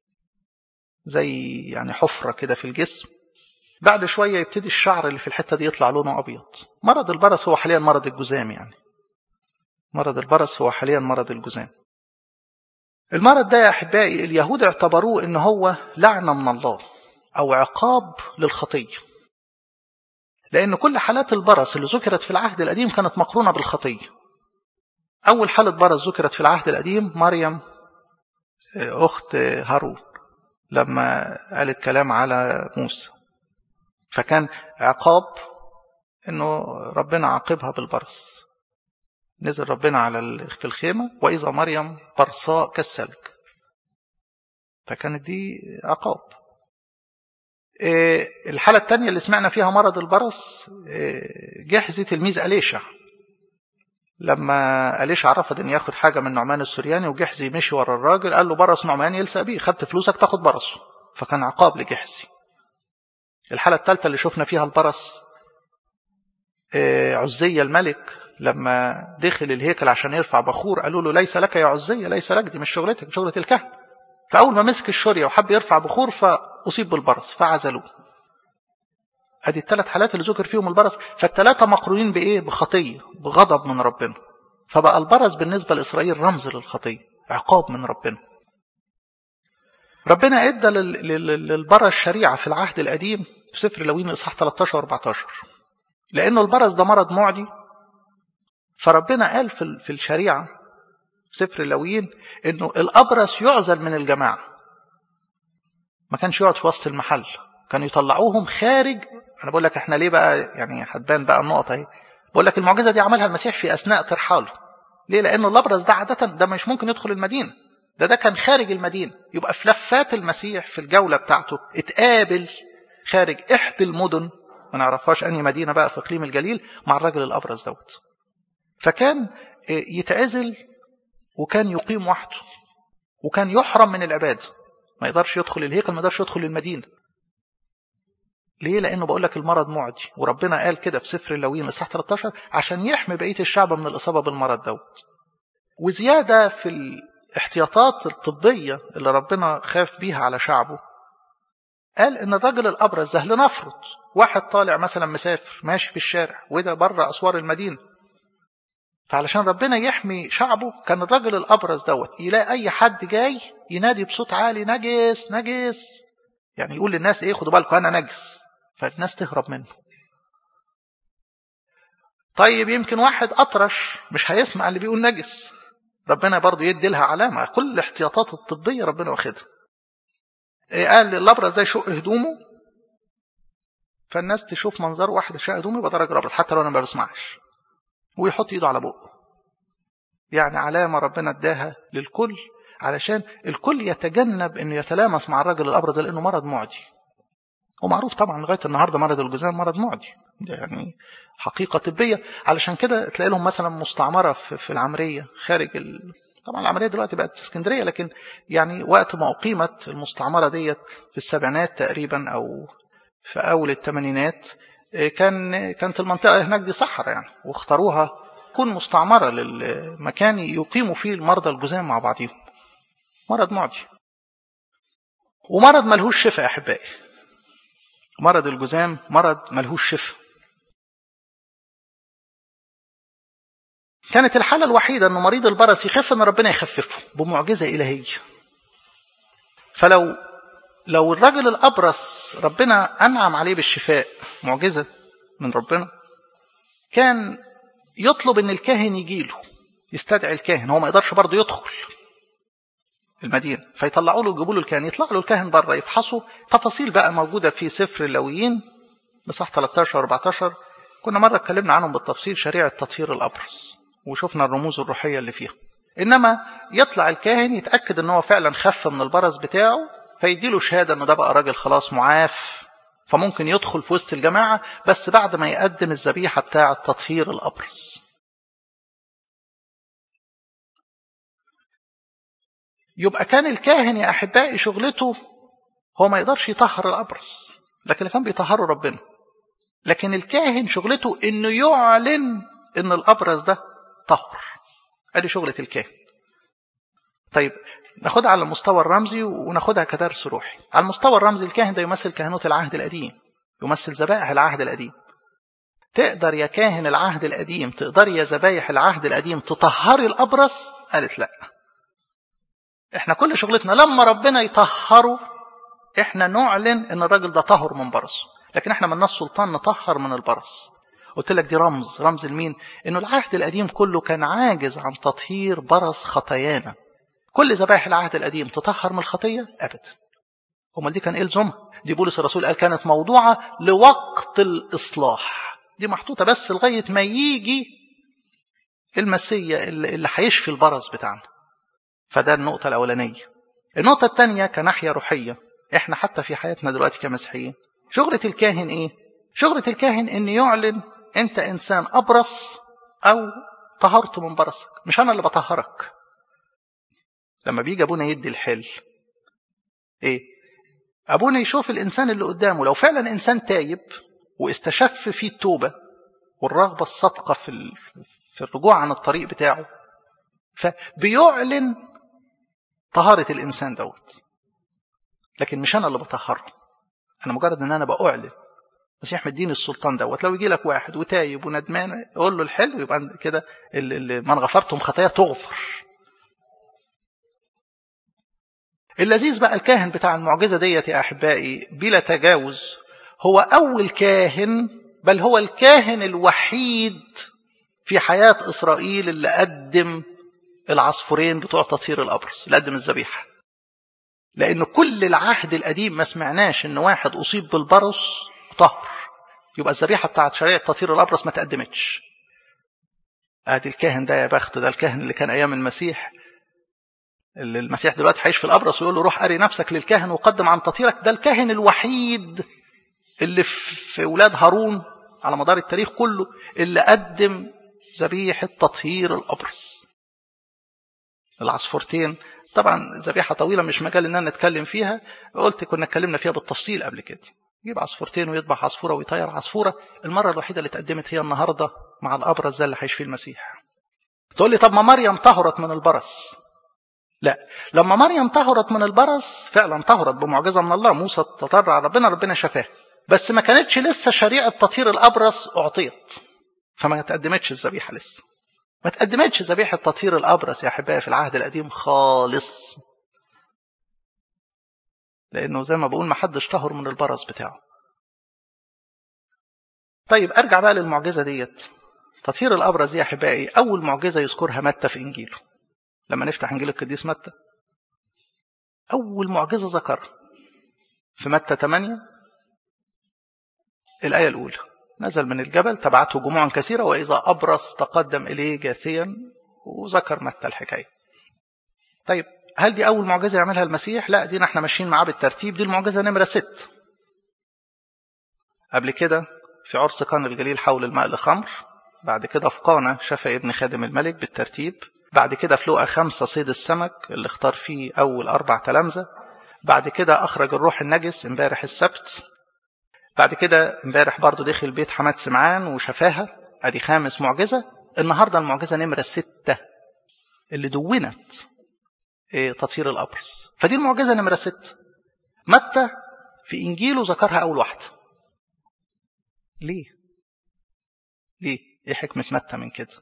زي يعني حفره كده في الجسم بعد شويه يبتدي الشعر اللي في الحته دي يطلع لونه ابيض مرض البرص هو حاليا مرض الجذام يعني مرض البرص هو حاليا مرض الجذام المرض ده يا احبائي اليهود اعتبروه ان هو لعنه من الله او عقاب للخطيه لان كل حالات البرص اللي ذكرت في العهد القديم كانت مقرونه بالخطيه اول حاله برص ذكرت في العهد القديم مريم اخت هارون لما قالت كلام على موسى فكان عقاب انه ربنا عاقبها بالبرص نزل ربنا على في الخيمة وإذا مريم برصاء كالثلج فكانت دي عقاب الحالة الثانية اللي سمعنا فيها مرض البرص جحزي تلميذ أليشع لما أليشع رفض أن ياخد حاجة من نعمان السورياني وجحزي مشي ورا الراجل قال له برص نعمان يلسق بيه خدت فلوسك تاخد برصه فكان عقاب لجحزي الحالة الثالثة اللي شفنا فيها البرص عزية الملك لما دخل الهيكل عشان يرفع بخور قالوا له ليس لك يا عزية ليس لك دي مش شغلتك شغلة الكهنة فأول ما مسك الشرية وحب يرفع بخور فأصيب بالبرص فعزلوه ادي الثلاث حالات اللي ذكر فيهم البرص فالثلاثة مقرونين بإيه بخطية بغضب من ربنا فبقى البرص بالنسبة لإسرائيل رمز للخطية عقاب من ربنا ربنا ادى للبرص شريعة في العهد القديم في سفر لوين اصحاح 13 و 14 لانه البرص ده مرض معدي فربنا قال في في الشريعه في سفر اللويين انه الابرص يعزل من الجماعه ما كانش يقعد في وسط المحل كانوا يطلعوهم خارج انا بقول لك احنا ليه بقى يعني هتبان بقى النقط اهي بقول لك المعجزه دي عملها المسيح في اثناء ترحاله ليه لانه الابرص ده عاده ده مش ممكن يدخل المدينه ده ده كان خارج المدينه يبقى في لفات المسيح في الجوله بتاعته اتقابل خارج احدى المدن ما نعرفهاش انهي مدينه بقى في اقليم الجليل مع الراجل الابرص دوت فكان يتعزل وكان يقيم وحده وكان يحرم من العباده ما يقدرش يدخل الهيكل ما يقدرش يدخل المدينه ليه لانه بقول لك المرض معدي وربنا قال كده في سفر اللويين اصحاح 13 عشان يحمي بقيه الشعب من الاصابه بالمرض دوت وزياده في الاحتياطات الطبيه اللي ربنا خاف بيها على شعبه قال ان الرجل الابرز ده لنفرض واحد طالع مثلا مسافر ماشي في الشارع وده بره اسوار المدينه فعلشان ربنا يحمي شعبه كان الرجل الابرز دوت يلاقي اي حد جاي ينادي بصوت عالي نجس نجس يعني يقول للناس ايه خدوا بالكم انا نجس فالناس تهرب منه طيب يمكن واحد اطرش مش هيسمع اللي بيقول نجس ربنا برضه يدي لها علامه كل الاحتياطات الطبيه ربنا واخدها قال الابرز ده يشق هدومه فالناس تشوف منظر واحد شق هدومه يبقى ده راجل ابرز حتى لو انا ما بسمعش ويحط ايده على بقه يعني علامه ربنا اداها للكل علشان الكل يتجنب انه يتلامس مع الراجل الابرز لانه مرض معدي ومعروف طبعا لغايه النهارده مرض الجذام مرض معدي ده يعني حقيقه طبيه علشان كده تلاقي لهم مثلا مستعمره في العمريه خارج ال... طبعا العمليه دلوقتي بقت اسكندريه لكن يعني وقت ما اقيمت المستعمره ديت في السبعينات تقريبا او في اول الثمانينات كان كانت المنطقه هناك دي صحراء يعني واختاروها تكون مستعمره للمكان يقيموا فيه المرضى الجذام مع بعضهم مرض معدي ومرض ملهوش شفاء يا احبائي مرض الجذام مرض ملهوش شفاء كانت الحالة الوحيدة أن مريض البرص يخف أن ربنا يخففه بمعجزة إلهية فلو لو الرجل الأبرص ربنا أنعم عليه بالشفاء معجزة من ربنا كان يطلب أن الكاهن يجيله يستدعي الكاهن هو ما يقدرش برضه يدخل المدينة فيطلعوا له يجيبوا له الكاهن يطلع له الكاهن بره يفحصوا تفاصيل بقى موجودة في سفر اللويين بصح 13 و 14 كنا مرة اتكلمنا عنهم بالتفصيل شريعة تطهير الأبرص وشفنا الرموز الروحية اللي فيها إنما يطلع الكاهن يتأكد إن هو فعلا خف من البرص بتاعه فيديله شهادة إنه ده بقى راجل خلاص معاف فممكن يدخل في وسط الجماعة بس بعد ما يقدم الذبيحة بتاعة تطهير الأبرص يبقى كان الكاهن يا أحبائي شغلته هو ما يقدرش يطهر الأبرص لكن اللي كان بيطهره ربنا لكن الكاهن شغلته انه يعلن ان الابرص ده طهر ادي شغله الكاهن طيب ناخدها على المستوى الرمزي وناخدها كدرس روحي على المستوى الرمزي الكاهن ده يمثل كهنوت العهد القديم يمثل ذبائح العهد القديم تقدر يا كاهن العهد القديم تقدر يا ذبايح العهد القديم تطهري الابرص قالت لا احنا كل شغلتنا لما ربنا يطهره احنا نعلن ان الراجل ده طهر من برصه لكن احنا مالناش سلطان نطهر من البرص قلت لك دي رمز رمز لمين انه العهد القديم كله كان عاجز عن تطهير برص خطايانا كل ذبائح العهد القديم تطهر من الخطيه ابدا امال دي كان ايه لزومها دي بولس الرسول قال كانت موضوعه لوقت الاصلاح دي محطوطه بس لغايه ما يجي المسيا اللي هيشفي البرص بتاعنا فده النقطه الاولانيه النقطه الثانيه كناحيه روحيه احنا حتى في حياتنا دلوقتي كمسيحيين شغلة الكاهن ايه شغلة الكاهن ان يعلن انت انسان ابرص او طهرت من برصك مش انا اللي بطهرك لما بيجي ابونا يدي الحل ايه ابونا يشوف الانسان اللي قدامه لو فعلا انسان تايب واستشف فيه التوبه والرغبه الصادقه في في الرجوع عن الطريق بتاعه فبيعلن طهاره الانسان دوت لكن مش انا اللي بطهره انا مجرد ان انا باعلن المسيح مديني السلطان دوت لو يجي لك واحد وتايب وندمان قول له الحلو يبقى كده من غفرتم خطايا تغفر اللذيذ بقى الكاهن بتاع المعجزه ديت يا احبائي بلا تجاوز هو اول كاهن بل هو الكاهن الوحيد في حياه اسرائيل اللي قدم العصفورين بتوع تطهير الابرص اللي قدم الذبيحه لأن كل العهد القديم ما سمعناش إن واحد أصيب بالبرص طهر يبقى الذبيحة بتاعت شريعة تطهير الأبرص ما تقدمتش ادي الكاهن ده يا بخت ده الكاهن اللي كان أيام المسيح اللي المسيح دلوقتي هيعيش في الأبرص ويقول له روح أري نفسك للكاهن وقدم عن تطهيرك ده الكاهن الوحيد اللي في ولاد هارون على مدار التاريخ كله اللي قدم ذبيحة تطهير الأبرص العصفورتين طبعا ذبيحة طويلة مش مجال ان انا نتكلم فيها قلت كنا اتكلمنا فيها بالتفصيل قبل كده يجيب عصفورتين ويذبح عصفورة ويطير عصفورة المرة الوحيدة اللي اتقدمت هي النهاردة مع الأبرص ده اللي هيشفيه المسيح تقول لي طب ما مريم طهرت من البرص لا لما مريم طهرت من البرص فعلا طهرت بمعجزة من الله موسى تطرع ربنا ربنا شفاه بس ما كانتش لسه شريعة تطهير الأبرص أعطيت فما تقدمتش الذبيحة لسه ما تقدمتش ذبيحة تطهير الأبرص يا أحبائي في العهد القديم خالص لأنه زي ما بقول ما حدش طهر من البرص بتاعه طيب أرجع بقى للمعجزة ديت تطهير الأبرص دي يا أحبائي أول معجزة يذكرها متى في إنجيله لما نفتح إنجيل القديس متى أول معجزة ذكرها في متى 8 الآية الأولى نزل من الجبل تبعته جموع كثيرة وإذا أبرص تقدم إليه جاثيا وذكر متى الحكاية طيب هل دي أول معجزة يعملها المسيح؟ لا دي احنا ماشيين معاه بالترتيب دي المعجزة نمرة ست قبل كده في عرس قانا الجليل حول الماء لخمر بعد كده في قانا شفى ابن خادم الملك بالترتيب بعد كده في لقا خمسة صيد السمك اللي اختار فيه أول أربع تلامذة بعد كده أخرج الروح النجس امبارح السبت بعد كده امبارح برضه دخل بيت حماد سمعان وشفاها ادي خامس معجزه النهارده المعجزه نمره سته اللي دونت إيه تطهير الابرص فدي المعجزه نمره ست متى في انجيله ذكرها اول واحده ليه ليه ايه حكمه متى من كده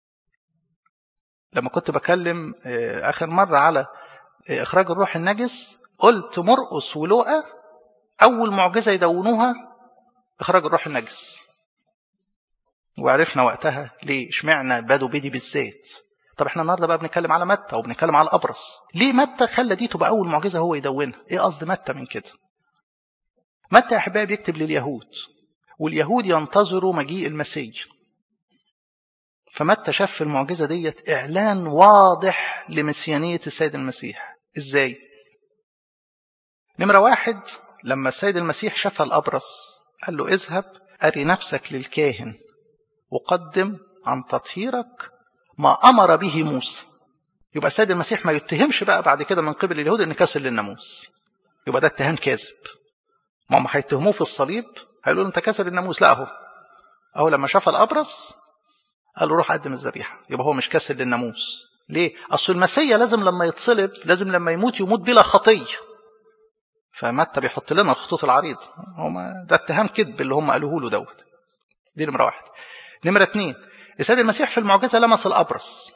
لما كنت بكلم اخر مره على اخراج الروح النجس قلت مرقس ولوقا أول معجزة يدونوها إخراج الروح النجس وعرفنا وقتها ليه اشمعنى بدوا بدي بالذات طب احنا النهارده بقى بنتكلم على متى وبنتكلم على الابرص ليه متى خلى دي تبقى اول معجزه هو يدونها ايه قصد متى من كده متى يا احبابي يكتب لليهود واليهود ينتظروا مجيء المسيح فمتى شاف في المعجزة ديت إعلان واضح لمسيانية السيد المسيح إزاي؟ نمرة واحد لما السيد المسيح شفى الأبرص قال له اذهب أري نفسك للكاهن وقدم عن تطهيرك ما أمر به موسى يبقى السيد المسيح ما يتهمش بقى بعد كده من قبل اليهود ان كسر للناموس يبقى ده اتهام كاذب ما هم هيتهموه في الصليب هيقولوا انت كسر الناموس لا اهو اهو لما شاف الابرص قال له روح قدم الذبيحه يبقى هو مش كسر للناموس ليه اصل المسيا لازم لما يتصلب لازم لما يموت يموت بلا خطيه فمتى بيحط لنا الخطوط العريض هم ده اتهام كذب اللي هم قالوه له دوت دي نمره واحد نمره اثنين السيد المسيح في المعجزه لمس الابرص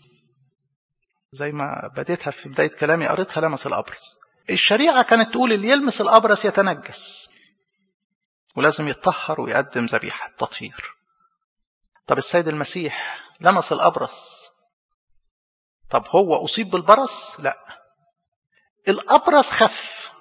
زي ما بديتها في بداية كلامي قريتها لمس الأبرص الشريعة كانت تقول اللي يلمس الأبرص يتنجس ولازم يتطهر ويقدم ذبيحة تطهير طب السيد المسيح لمس الأبرص طب هو أصيب بالبرص لا الأبرص خف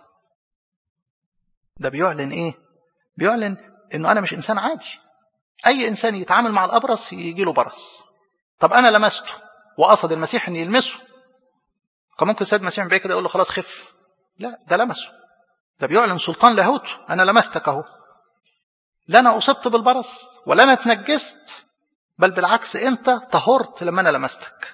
ده بيعلن إيه بيعلن إنه أنا مش إنسان عادي أي إنسان يتعامل مع الأبرص يجي له برص طب أنا لمسته وقصد المسيح ان يلمسه كان ممكن السيد المسيح من بعيد كده يقول له خلاص خف لا ده لمسه ده بيعلن سلطان لاهوته انا لمستك اهو لا انا اصبت بالبرص ولا انا اتنجست بل بالعكس انت طهرت لما انا لمستك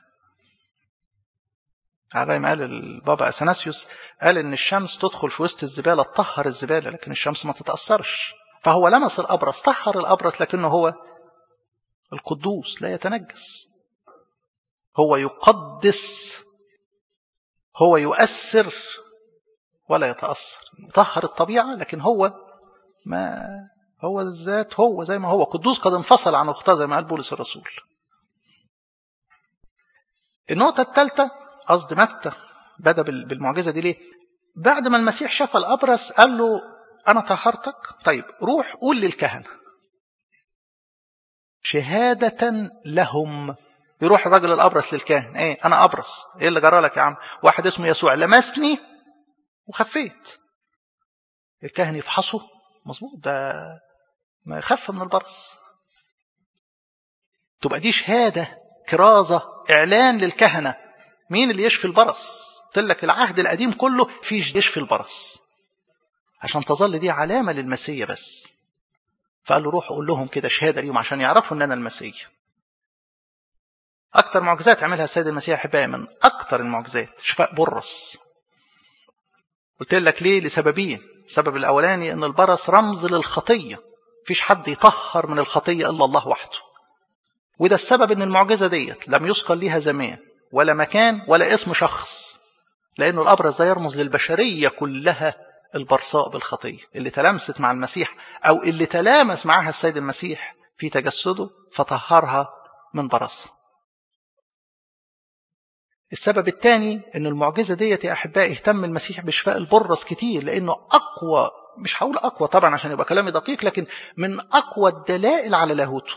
على ما قال البابا اثناسيوس قال ان الشمس تدخل في وسط الزباله تطهر الزباله لكن الشمس ما تتاثرش فهو لمس الابرص طهر الابرص لكنه هو القدوس لا يتنجس هو يقدس هو يؤثر ولا يتأثر يطهر الطبيعة لكن هو ما هو الذات هو زي ما هو قدوس قد انفصل عن الخطاة زي ما قال بولس الرسول النقطة الثالثة قصد متى بدأ بالمعجزة دي ليه بعد ما المسيح شاف الأبرص قال له أنا طهرتك طيب روح قول للكهنة شهادة لهم يروح الراجل الابرص للكاهن ايه انا ابرص ايه اللي جرى لك يا عم واحد اسمه يسوع لمسني وخفيت الكاهن يفحصه مظبوط ده ما خف من البرص تبقى دي شهاده كرازه اعلان للكهنه مين اللي يشفي البرص قلت لك العهد القديم كله فيه يشفي البرص عشان تظل دي علامه للمسيا بس فقال له روح قول لهم كده شهاده ليهم عشان يعرفوا ان انا المسيح أكثر معجزات عملها السيد المسيح أحبائي من أكثر المعجزات شفاء برص قلت لك ليه لسببين السبب الأولاني أن البرص رمز للخطية فيش حد يطهر من الخطية إلا الله وحده وده السبب أن المعجزة ديت لم يسقل ليها زمان ولا مكان ولا اسم شخص لأنه الأبرص ده يرمز للبشرية كلها البرصاء بالخطية اللي تلامست مع المسيح أو اللي تلامس معها السيد المسيح في تجسده فطهرها من برصها السبب الثاني ان المعجزه ديت يا احبائي اهتم المسيح بشفاء البرص كتير لانه اقوى مش هقول اقوى طبعا عشان يبقى كلامي دقيق لكن من اقوى الدلائل على لاهوته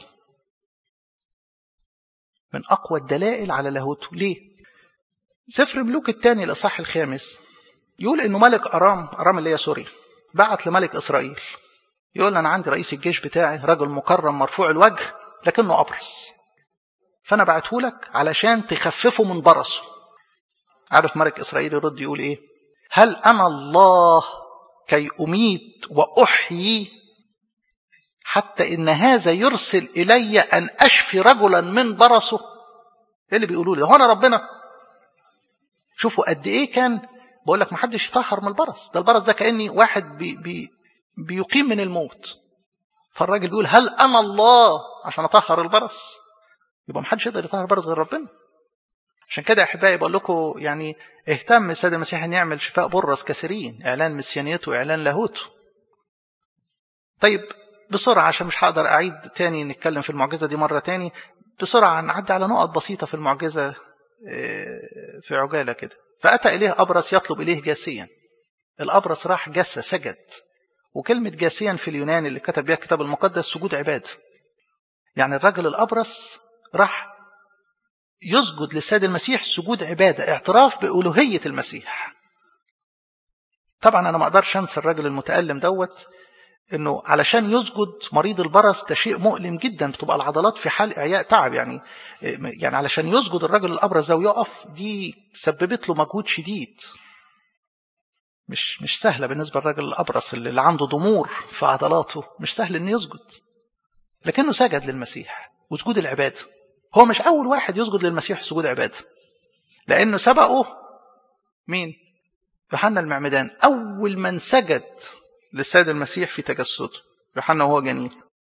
من اقوى الدلائل على لاهوته ليه سفر ملوك الثاني الاصحاح الخامس يقول انه ملك ارام ارام اللي هي سوريا بعت لملك اسرائيل يقول انا عندي رئيس الجيش بتاعي رجل مكرم مرفوع الوجه لكنه ابرص فانا بعته لك علشان تخففه من برصه عارف ملك اسرائيل يرد يقول ايه هل انا الله كي اميت واحيي حتى ان هذا يرسل الي ان اشفي رجلا من برصه ايه اللي بيقولوا لي هو انا ربنا شوفوا قد ايه كان بقول لك ما حدش يطهر من البرص ده البرص ده كاني واحد بي بي بيقيم من الموت فالراجل بيقول هل انا الله عشان اطهر البرص يبقى محدش يقدر يطهر برص غير ربنا عشان كده يا احبائي بقول لكم يعني اهتم السيد المسيح ان يعمل شفاء برص كثيرين اعلان مسيانيته واعلان لاهوته طيب بسرعه عشان مش هقدر اعيد تاني نتكلم في المعجزه دي مره تاني بسرعه نعدي على نقط بسيطه في المعجزه في عجاله كده فاتى اليه ابرص يطلب اليه جاسيا الابرص راح جس سجد وكلمه جاسيا في اليونان اللي كتب بها الكتاب المقدس سجود عباده يعني الرجل الابرص راح يسجد للسيد المسيح سجود عباده اعتراف بالوهيه المسيح طبعا انا ما اقدرش انسى الراجل المتالم دوت انه علشان يسجد مريض البرص ده شيء مؤلم جدا بتبقى العضلات في حال اعياء تعب يعني يعني علشان يسجد الرجل الابرص ده ويقف دي سببت له مجهود شديد مش مش سهله بالنسبه للراجل الابرص اللي عنده ضمور في عضلاته مش سهل انه يسجد لكنه سجد للمسيح وسجود العباده هو مش اول واحد يسجد للمسيح سجود عباده لانه سبقه مين يوحنا المعمدان اول من سجد للسيد المسيح في تجسده يوحنا وهو جنين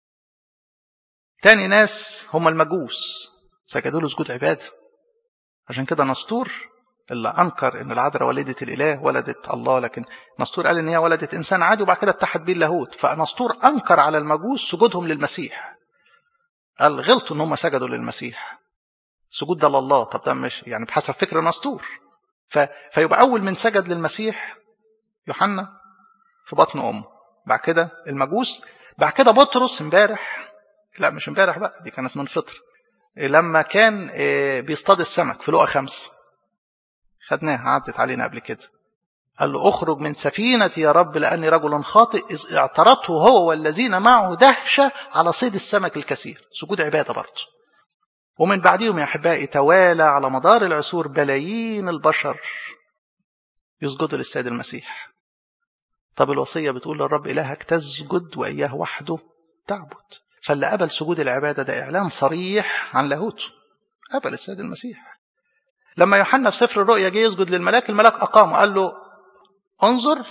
تاني ناس هم المجوس سجدوا له سجود عباده عشان كده نسطور اللي انكر ان العذراء والده الاله ولدت الله لكن نسطور قال ان هي ولدت انسان عادي وبعد كده اتحد بيه اللاهوت فنسطور انكر على المجوس سجودهم للمسيح قال غلطوا ان هم سجدوا للمسيح سجود ده لله طب ده مش يعني بحسب فكر نسطور ف... فيبقى اول من سجد للمسيح يوحنا في بطن امه بعد كده المجوس بعد كده بطرس امبارح لا مش امبارح بقى دي كانت من فطر لما كان بيصطاد السمك في لقا خمسة خدناها عدت علينا قبل كده قال له اخرج من سفينتي يا رب لأني رجل خاطئ إذ اعترضته هو والذين معه دهشة على صيد السمك الكثير سجود عبادة برضه ومن بعدهم يا أحبائي توالى على مدار العصور بلايين البشر يسجدوا للسيد المسيح طب الوصية بتقول للرب إلهك تسجد وإياه وحده تعبد فاللي قبل سجود العبادة ده إعلان صريح عن لاهوته قبل السيد المسيح لما يوحنا في سفر الرؤيا جه يسجد للملاك الملاك أقامه قال له انظر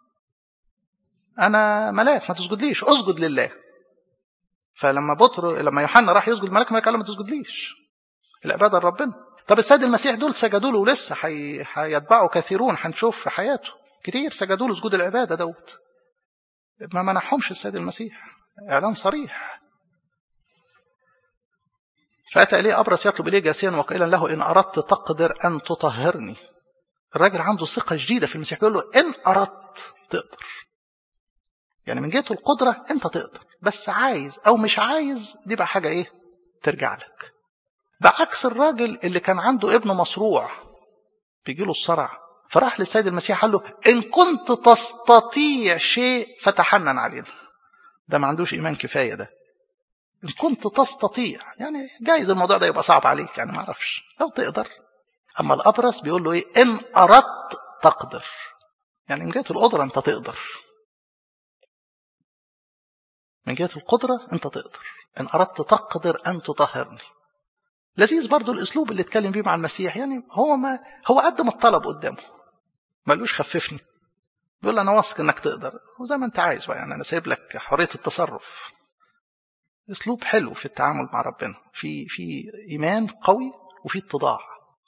أنا ملاك ما تسجدليش اسجد لله فلما بطر لما يوحنا راح يسجد الملاك الملاك قال له ما تسجدليش العبادة لربنا طب السيد المسيح دول سجدوا له ولسه هيتبعوا كثيرون هنشوف في حياته كتير سجدوا له سجود العبادة دوت ما منحهمش السيد المسيح إعلان صريح فأتى إليه أبرص يطلب إليه جاسيا وقيلا له إن أردت تقدر أن تطهرني الراجل عنده ثقة جديدة في المسيح بيقول له إن أردت تقدر يعني من جهة القدرة أنت تقدر بس عايز أو مش عايز دي بقى حاجة إيه ترجع لك بعكس الراجل اللي كان عنده ابن مصروع بيجي له الصرع فراح للسيد المسيح قال له إن كنت تستطيع شيء فتحنن علينا ده ما عندوش إيمان كفاية ده إن كنت تستطيع يعني جايز الموضوع ده يبقى صعب عليك يعني ما أعرفش لو تقدر أما الأبرص بيقول له إيه إن أردت تقدر يعني من جهة القدرة أنت تقدر من جهة القدرة أنت تقدر إن أردت تقدر أن تطهرني لذيذ برضو الأسلوب اللي اتكلم بيه مع المسيح يعني هو ما هو قدم الطلب قدامه ما قالوش خففني بيقول له أنا واثق إنك تقدر وزي ما أنت عايز بقى يعني أنا سايب لك حرية التصرف أسلوب حلو في التعامل مع ربنا في في إيمان قوي وفي اتضاع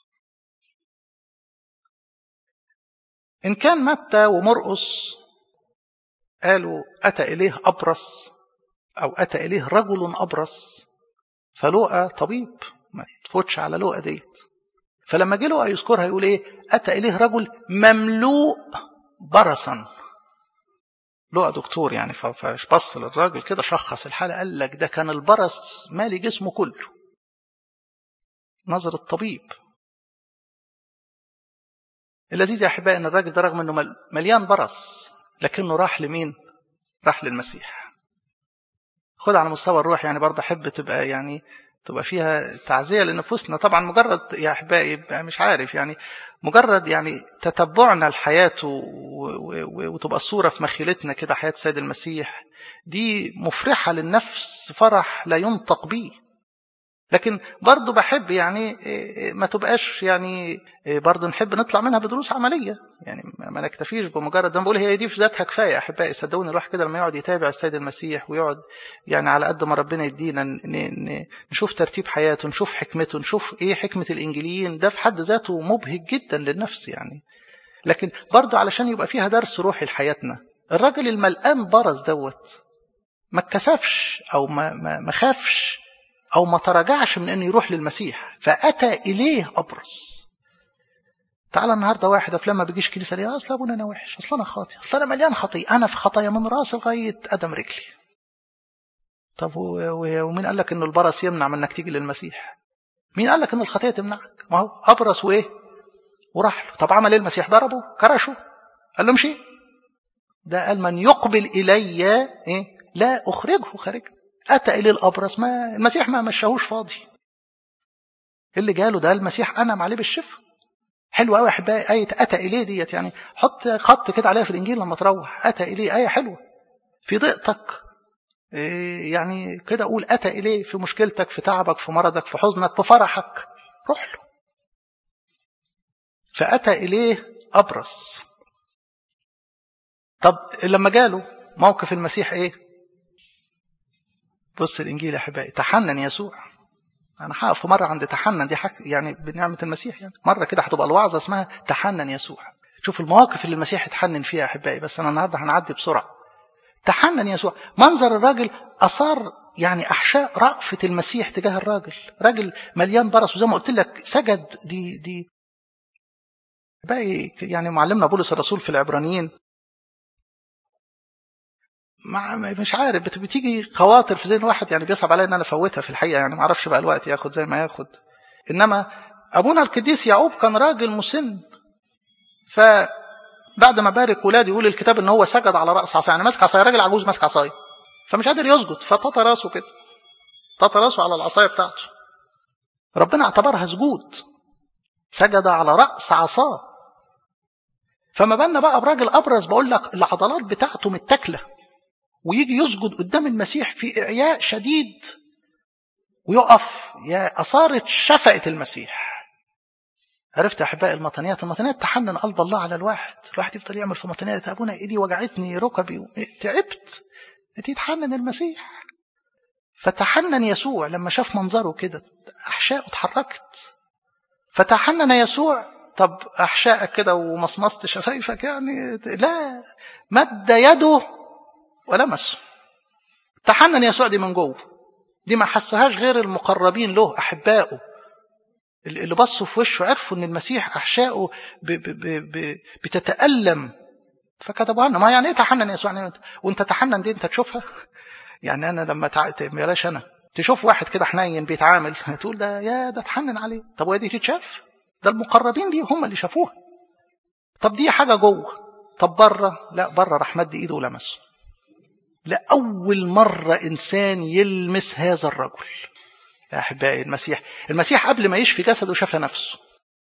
إن كان متى ومرقس قالوا أتى إليه أبرص أو أتى إليه رجل أبرص فلوقا طبيب ما تفوتش على لوقا ديت فلما جه لوقا يذكرها يقول ايه اتى اليه رجل مملوء برصا لوقا دكتور يعني فبص للراجل كده شخص الحاله قال لك ده كان البرص مالي جسمه كله نظر الطبيب اللذيذ يا احبائي ان الراجل ده رغم انه مليان برص لكنه راح لمين راح للمسيح خد على مستوى الروح يعني برضه احب تبقى يعني تبقى فيها تعزية لنفوسنا طبعا مجرد يا أحبائي مش عارف يعني مجرد يعني تتبعنا الحياة وتبقى الصورة في مخيلتنا كده حياة سيد المسيح دي مفرحة للنفس فرح لا ينطق به لكن برضو بحب يعني ما تبقاش يعني برضو نحب نطلع منها بدروس عملية يعني ما نكتفيش بمجرد ما بقول هي دي في ذاتها كفاية أحبائي صدقوني الواحد كده لما يقعد يتابع السيد المسيح ويقعد يعني على قد ما ربنا يدينا نشوف ترتيب حياته نشوف حكمته نشوف إيه حكمة الإنجيليين ده في حد ذاته مبهج جدا للنفس يعني لكن برضو علشان يبقى فيها درس روحي لحياتنا الراجل الملقان برز دوت ما اتكسفش أو ما, ما, ما خافش أو ما تراجعش من أنه يروح للمسيح فأتى إليه أبرص تعالى النهارده واحد افلام ما بيجيش كنيسه ليه اصل ابونا انا وحش اصل انا خاطي اصل انا مليان خطيه انا في خطايا من راس لغايه قدم رجلي طب ومين قال لك ان البرص يمنع من انك تيجي للمسيح مين قال لك ان الخطيه تمنعك ما هو ابرص وايه وراح له طب عمل ايه المسيح ضربه كرشه قال له امشي ده قال من يقبل إلي إيه؟ لا أخرجه خارجا أتى إليه الأبرص ما المسيح ما مشاهوش فاضي اللي جاله ده المسيح أنم عليه بالشفاء حلوة قوي يا احبائي آية أتى إليه ديت يعني حط خط كده عليها في الإنجيل لما تروح أتى إليه آية حلوة في ضيقتك يعني كده قول أتى إليه في مشكلتك في تعبك في مرضك في حزنك في فرحك روح له فأتى إليه أبرص طب لما جاله موقف المسيح إيه بص الإنجيل يا أحبائي تحنن يسوع أنا هقف في مرة عند تحنن دي حك يعني بنعمة المسيح يعني مرة كده هتبقى الوعظة اسمها تحنن يسوع شوف المواقف اللي المسيح اتحنن فيها يا أحبائي بس أنا النهاردة هنعدي بسرعة تحنن يسوع منظر الراجل أثار يعني أحشاء رأفة المسيح تجاه الراجل راجل مليان برص وزي ما قلت لك سجد دي دي باقي يعني معلمنا بولس الرسول في العبرانيين مع مش عارف بتيجي خواطر في ذهن واحد يعني بيصعب عليا ان انا افوتها في الحقيقه يعني ما اعرفش بقى الوقت ياخد زي ما ياخد انما ابونا القديس يعقوب كان راجل مسن فبعد ما بارك ولاده يقول الكتاب ان هو سجد على راس عصايه يعني ماسك عصايه راجل عجوز ماسك عصايه فمش قادر يسجد فططى راسه كده ططى راسه على العصايه بتاعته ربنا اعتبرها سجود سجد على راس عصاه فما بالنا بقى براجل ابرز بقول لك العضلات بتاعته متاكله ويجي يسجد قدام المسيح في إعياء شديد ويقف يا أثارت شفقة المسيح عرفت يا أحبائي المطنيات المطنيات تحنن قلب الله على الواحد الواحد يفضل يعمل في مطنيات أبونا إيدي وجعتني ركبي تعبت تتحنن المسيح فتحنن يسوع لما شاف منظره كده أحشائه اتحركت فتحنن يسوع طب أحشائك كده ومصمصت شفايفك يعني لا مد يده ولمسه تحنن يسوع دي من جوه دي ما حسهاش غير المقربين له أحبائه اللي بصوا في وشه عرفوا ان المسيح احشائه ب ب ب ب بتتالم فكتبوا عنه ما يعني ايه تحنن يسوع وانت تحنن دي انت تشوفها يعني انا لما تعبت بلاش انا تشوف واحد كده حنين بيتعامل تقول ده يا ده تحنن عليه طب وهي دي تتشاف ده المقربين ليه هم اللي شافوها طب دي حاجه جوه طب بره لا بره راح مد ايده ولمسه لأول مرة إنسان يلمس هذا الرجل يا أحبائي المسيح المسيح قبل ما يشفي جسده شفى نفسه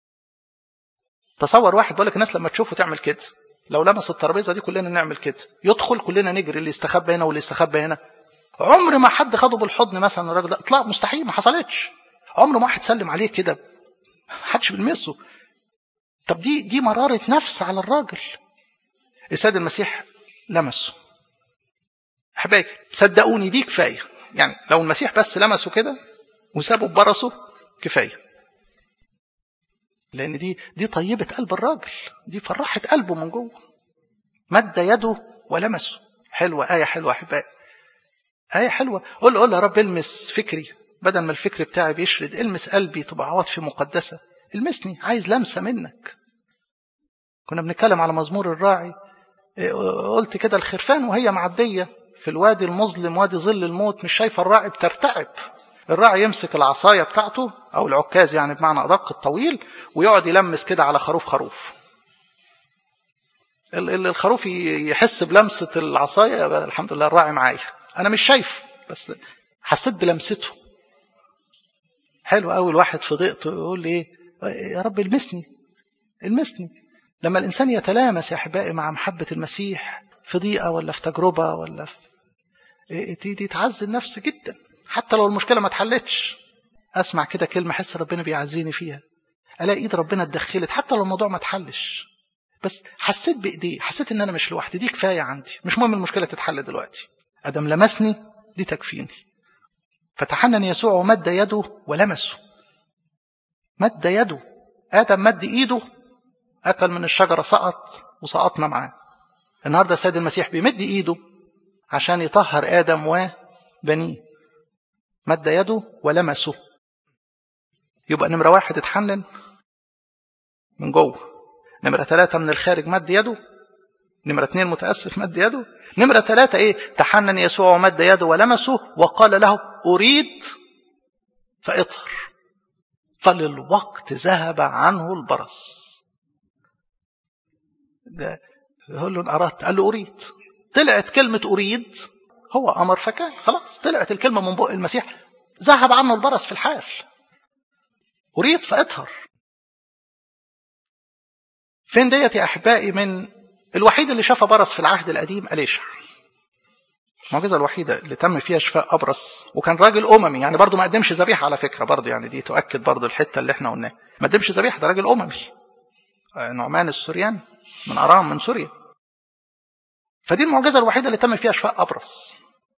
تصور واحد بقول لك الناس لما تشوفه تعمل كده لو لمس الترابيزه دي كلنا نعمل كده يدخل كلنا نجري اللي يستخبى هنا واللي يستخبى هنا عمر ما حد خده بالحضن مثلا الراجل ده اطلاق مستحيل ما حصلتش عمره ما واحد سلم عليه كده ما حدش بيلمسه طب دي دي مراره نفس على الراجل السيد المسيح لمسه احبائي صدقوني دي كفايه يعني لو المسيح بس لمسه كده وسابه ببرصه كفايه لان دي دي طيبه قلب الراجل دي فرحت قلبه من جوه مد يده ولمسه حلوه ايه حلوه احبائي ايه حلوه قول له قول يا رب المس فكري بدل ما الفكر بتاعي بيشرد المس قلبي تبقى عواطفي مقدسه المسني عايز لمسه منك كنا بنتكلم على مزمور الراعي قلت كده الخرفان وهي معديه في الوادي المظلم وادي ظل الموت مش شايفه الراعي بترتعب الراعي يمسك العصايه بتاعته او العكاز يعني بمعنى ادق الطويل ويقعد يلمس كده على خروف خروف الخروف يحس بلمسه العصايه الحمد لله الراعي معايا انا مش شايفه بس حسيت بلمسته حلو قوي الواحد في ضيقته يقول لي ايه يا رب المسني المسني لما الانسان يتلامس يا احبائي مع محبه المسيح في ضيقه ولا في تجربه ولا في دي تعزي النفس جدا حتى لو المشكله ما اتحلتش اسمع كده كلمه احس ربنا بيعزيني فيها الاقي ايد ربنا اتدخلت حتى لو الموضوع ما اتحلش بس حسيت بايديه حسيت ان انا مش لوحدي دي كفايه عندي مش مهم المشكله تتحل دلوقتي ادم لمسني دي تكفيني فتحنن يسوع ومد يده ولمسه مد يده ادم مد ايده اكل من الشجره سقط وسقطنا معاه النهارده السيد المسيح بيمد ايده عشان يطهر ادم وبنيه مد يده ولمسه يبقى نمره واحد اتحنن من جوه نمره ثلاثة من الخارج مد يده نمرة اثنين متأسف مد يده نمرة ثلاثة ايه تحنن يسوع ومد يده ولمسه وقال له أريد فاطهر فللوقت ذهب عنه البرص ده يقول له أردت قال له أريد طلعت كلمة أريد هو أمر فكان خلاص طلعت الكلمة من بق المسيح ذهب عنه البرص في الحال أريد فأطهر فين ديت يا أحبائي من الوحيد اللي شاف برص في العهد القديم أليشع المعجزة الوحيدة اللي تم فيها شفاء أبرص وكان راجل أممي يعني برضه ما قدمش ذبيحة على فكرة برضه يعني دي تؤكد برضه الحتة اللي احنا قلناها ما قدمش ذبيحة ده راجل أممي نعمان السورياني من أرام من سوريا فدي المعجزة الوحيدة اللي تم فيها شفاء أبرص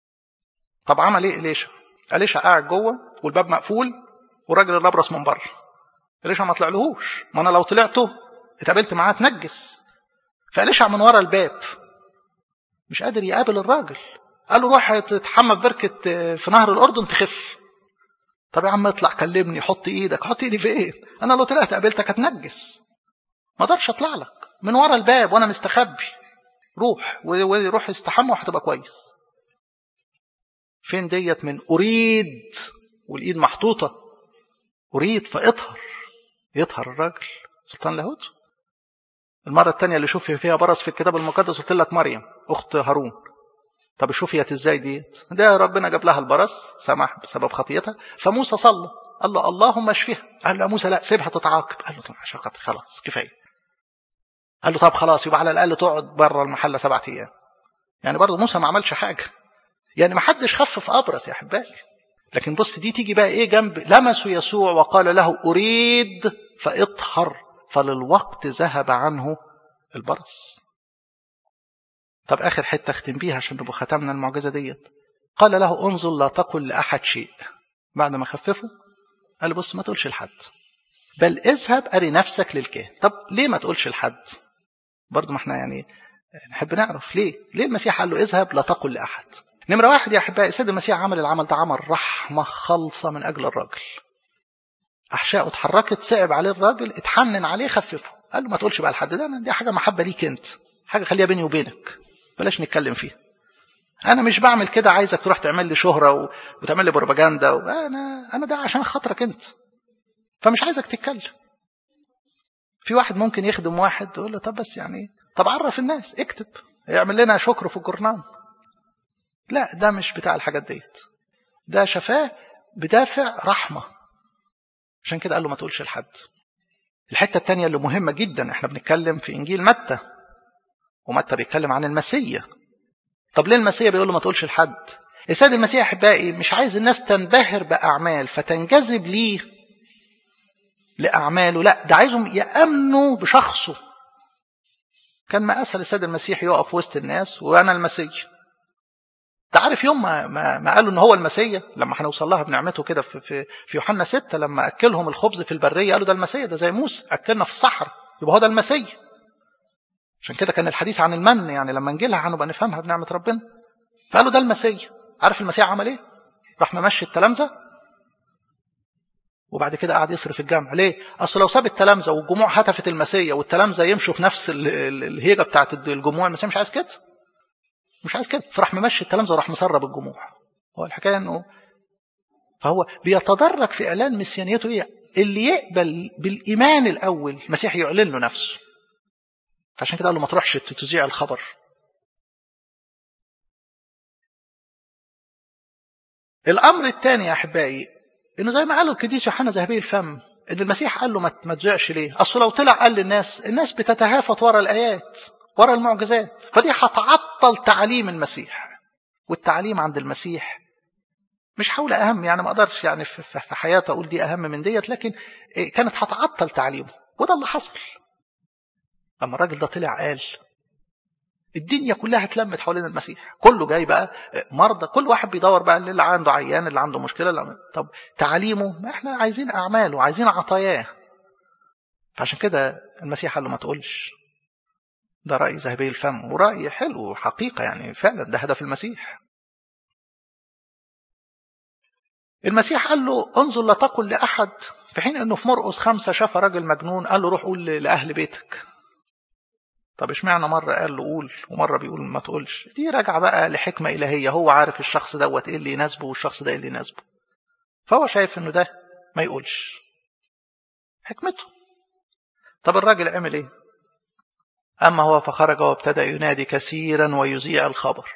طب عمل ايه إليشا إليشا قاعد جوه والباب مقفول والراجل الأبرص من بره إليشا ما طلعلهوش ما أنا لو طلعته اتقابلت معاه اتنجس فإليشا من ورا الباب مش قادر يقابل الراجل قال له روح تتحمى في بركة في نهر الأردن تخف طب يا عم اطلع كلمني حط ايدك حط ايدي فين انا لو طلعت قابلتك هتنجس ما اقدرش اطلع لك من ورا الباب وانا مستخبي روح وروح استحمى وهتبقى كويس فين ديت من اريد والايد محطوطه اريد فاطهر يطهر الراجل سلطان لاهوت المره الثانيه اللي شوف فيها برص في الكتاب المقدس قلت لك مريم اخت هارون طب شوفيت ازاي ديت ده ربنا جاب لها البرص سمح بسبب خطيتها فموسى صلى قال له اللهم اشفيها قال له يا موسى لا سيبها تتعاقب قال له طب عشان خاطر خلاص كفايه قال له طب خلاص يبقى على الاقل تقعد بره المحله سبعة ايام يعني برضه موسى ما عملش حاجه يعني ما حدش خفف ابرص يا احبائي لكن بص دي تيجي بقى ايه جنب لمسوا يسوع وقال له اريد فاطهر فللوقت ذهب عنه البرص طب اخر حته اختم بيها عشان نبقى ختمنا المعجزه ديت قال له انظر لا تقل لاحد شيء بعد ما خففه قال له بص ما تقولش لحد بل اذهب اري نفسك للكاهن طب ليه ما تقولش لحد برضه ما احنا يعني نحب نعرف ليه ليه المسيح قال له اذهب لا تقل لاحد نمرة واحد يا أحبائي سيد المسيح عمل العمل ده عمل رحمة خالصة من أجل الراجل أحشائه اتحركت صعب عليه الراجل اتحنن عليه خففه قال له ما تقولش بقى لحد ده دي حاجة محبة ليك أنت حاجة خليها بيني وبينك بلاش نتكلم فيها أنا مش بعمل كده عايزك تروح تعمل لي شهرة و... وتعمل لي بروباجندا و... أنا أنا ده عشان خاطرك أنت فمش عايزك تتكلم في واحد ممكن يخدم واحد يقول له طب بس يعني طب عرف الناس اكتب يعمل لنا شكر في الجورنال لا ده مش بتاع الحاجات ديت ده شفاه بدافع رحمة عشان كده قال له ما تقولش لحد الحتة التانية اللي مهمة جدا احنا بنتكلم في إنجيل متى ومتى بيتكلم عن المسيا طب ليه المسيا بيقول له ما تقولش لحد السيد المسيح احبائي مش عايز الناس تنبهر بأعمال فتنجذب ليه لأعماله لا ده عايزهم يأمنوا بشخصه كان ما أسهل السيد المسيح يقف وسط الناس وأنا المسيح تعرف يوم ما, ما, ما قالوا ان هو المسيا لما هنوصل لها بنعمته كده في, في, في يوحنا ستة لما اكلهم الخبز في البريه قالوا ده المسيا ده زي موسى اكلنا في الصحراء يبقى هو ده المسيا عشان كده كان الحديث عن المن يعني لما نجي لها هنبقى نفهمها بنعمه ربنا فقالوا ده المسيا عارف المسيا عمل ايه؟ راح ممشي التلامذه وبعد كده قعد يصرف الجمع ليه؟ اصل لو ساب التلامذه والجموع هتفت المسيا والتلامذه يمشوا في نفس الهيجه بتاعت الجموع المسيا مش عايز كده مش عايز كده فراح ممشي التلامذه وراح مسرب الجموع هو الحكايه انه فهو بيتدرج في اعلان مسيانيته ايه اللي يقبل بالايمان الاول المسيح يعلن له نفسه فعشان كده قال له ما تروحش تذيع الخبر الامر الثاني يا احبائي انه زي ما قالوا القديس يوحنا ذهبي الفم ان المسيح قال له ما تذيعش ليه اصل لو طلع قال للناس الناس بتتهافت ورا الايات ورا المعجزات فدي هتعطل تعليم المسيح والتعليم عند المسيح مش حول اهم يعني ما اقدرش يعني في حياته اقول دي اهم من ديت لكن كانت هتعطل تعليمه وده اللي حصل اما الراجل ده طلع قال الدنيا كلها اتلمت حوالين المسيح كله جاي بقى مرضى كل واحد بيدور بقى اللي عنده عيان اللي عنده مشكله اللي طب تعليمه ما احنا عايزين اعماله عايزين عطاياه فعشان كده المسيح قال له ما تقولش ده رأي ذهبي الفم ورأي حلو حقيقة يعني فعلا ده هدف المسيح المسيح قال له انظر لا تقل لأحد في حين انه في مرقس خمسة شاف راجل مجنون قال له روح قول لأهل بيتك طب اشمعنى مرة قال له قول ومرة بيقول ما تقولش دي راجعة بقى لحكمة إلهية هو عارف الشخص دوت ايه اللي يناسبه والشخص ده ايه اللي يناسبه فهو شايف انه ده ما يقولش حكمته طب الراجل عمل ايه أما هو فخرج وابتدأ ينادي كثيرا ويذيع الخبر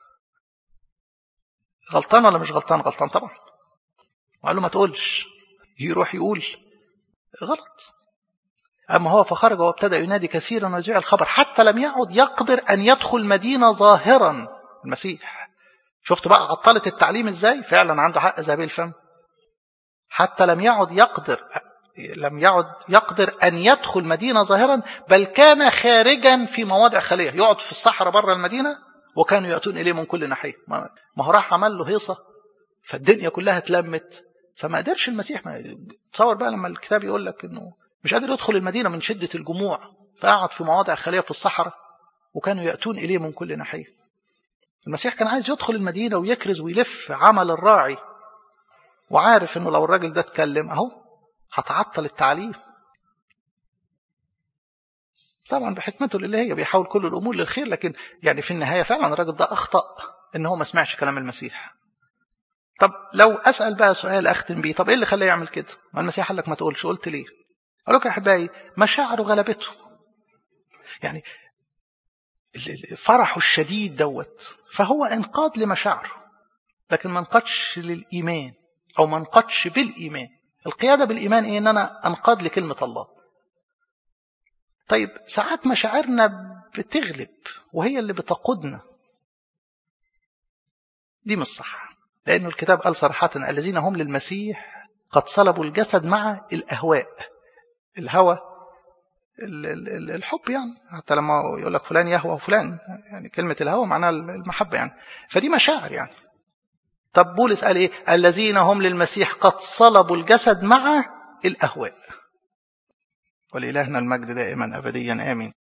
غلطان ولا مش غلطان غلطان طبعا وقال له ما تقولش يروح يقول غلط أما هو فخرج وابتدأ ينادي كثيرا ويذيع الخبر حتى لم يعد يقدر أن يدخل مدينة ظاهرا المسيح شفت بقى عطلت التعليم ازاي فعلا عنده حق ذهبي الفم حتى لم يعد يقدر لم يعد يقدر أن يدخل مدينة ظاهرا بل كان خارجا في مواضع خالية يقعد في الصحراء بره المدينة وكانوا يأتون إليه من كل ناحية ما هو راح عمل له هيصة فالدنيا كلها اتلمت فما قدرش المسيح ما تصور بقى لما الكتاب يقول لك انه مش قادر يدخل المدينة من شدة الجموع فقعد في مواضع خالية في الصحراء وكانوا يأتون إليه من كل ناحية المسيح كان عايز يدخل المدينة ويكرز ويلف عمل الراعي وعارف انه لو الراجل ده اتكلم اهو هتعطل التعليم طبعا بحكمته الالهيه بيحاول كل الامور للخير لكن يعني في النهايه فعلا الراجل ده اخطا ان هو ما سمعش كلام المسيح طب لو اسال بقى سؤال اختم بيه طب ايه اللي خلاه يعمل كده ما المسيح قال لك ما تقولش قلت ليه قال لك يا احبائي مشاعره غلبته يعني فرحه الشديد دوت فهو انقاد لمشاعره لكن ما انقادش للايمان او ما انقادش بالايمان القياده بالايمان ايه ان انا انقاد لكلمه الله طيب ساعات مشاعرنا بتغلب وهي اللي بتقودنا دي مش صح لأنه الكتاب قال صراحة الذين هم للمسيح قد صلبوا الجسد مع الأهواء الهوى الحب يعني حتى لما يقول لك فلان يهوى فلان يعني كلمة الهوى معناها المحبة يعني فدي مشاعر يعني طب بولس قال ايه الذين هم للمسيح قد صلبوا الجسد مع الأهواء ولإلهنا المجد دائما أبديا آمين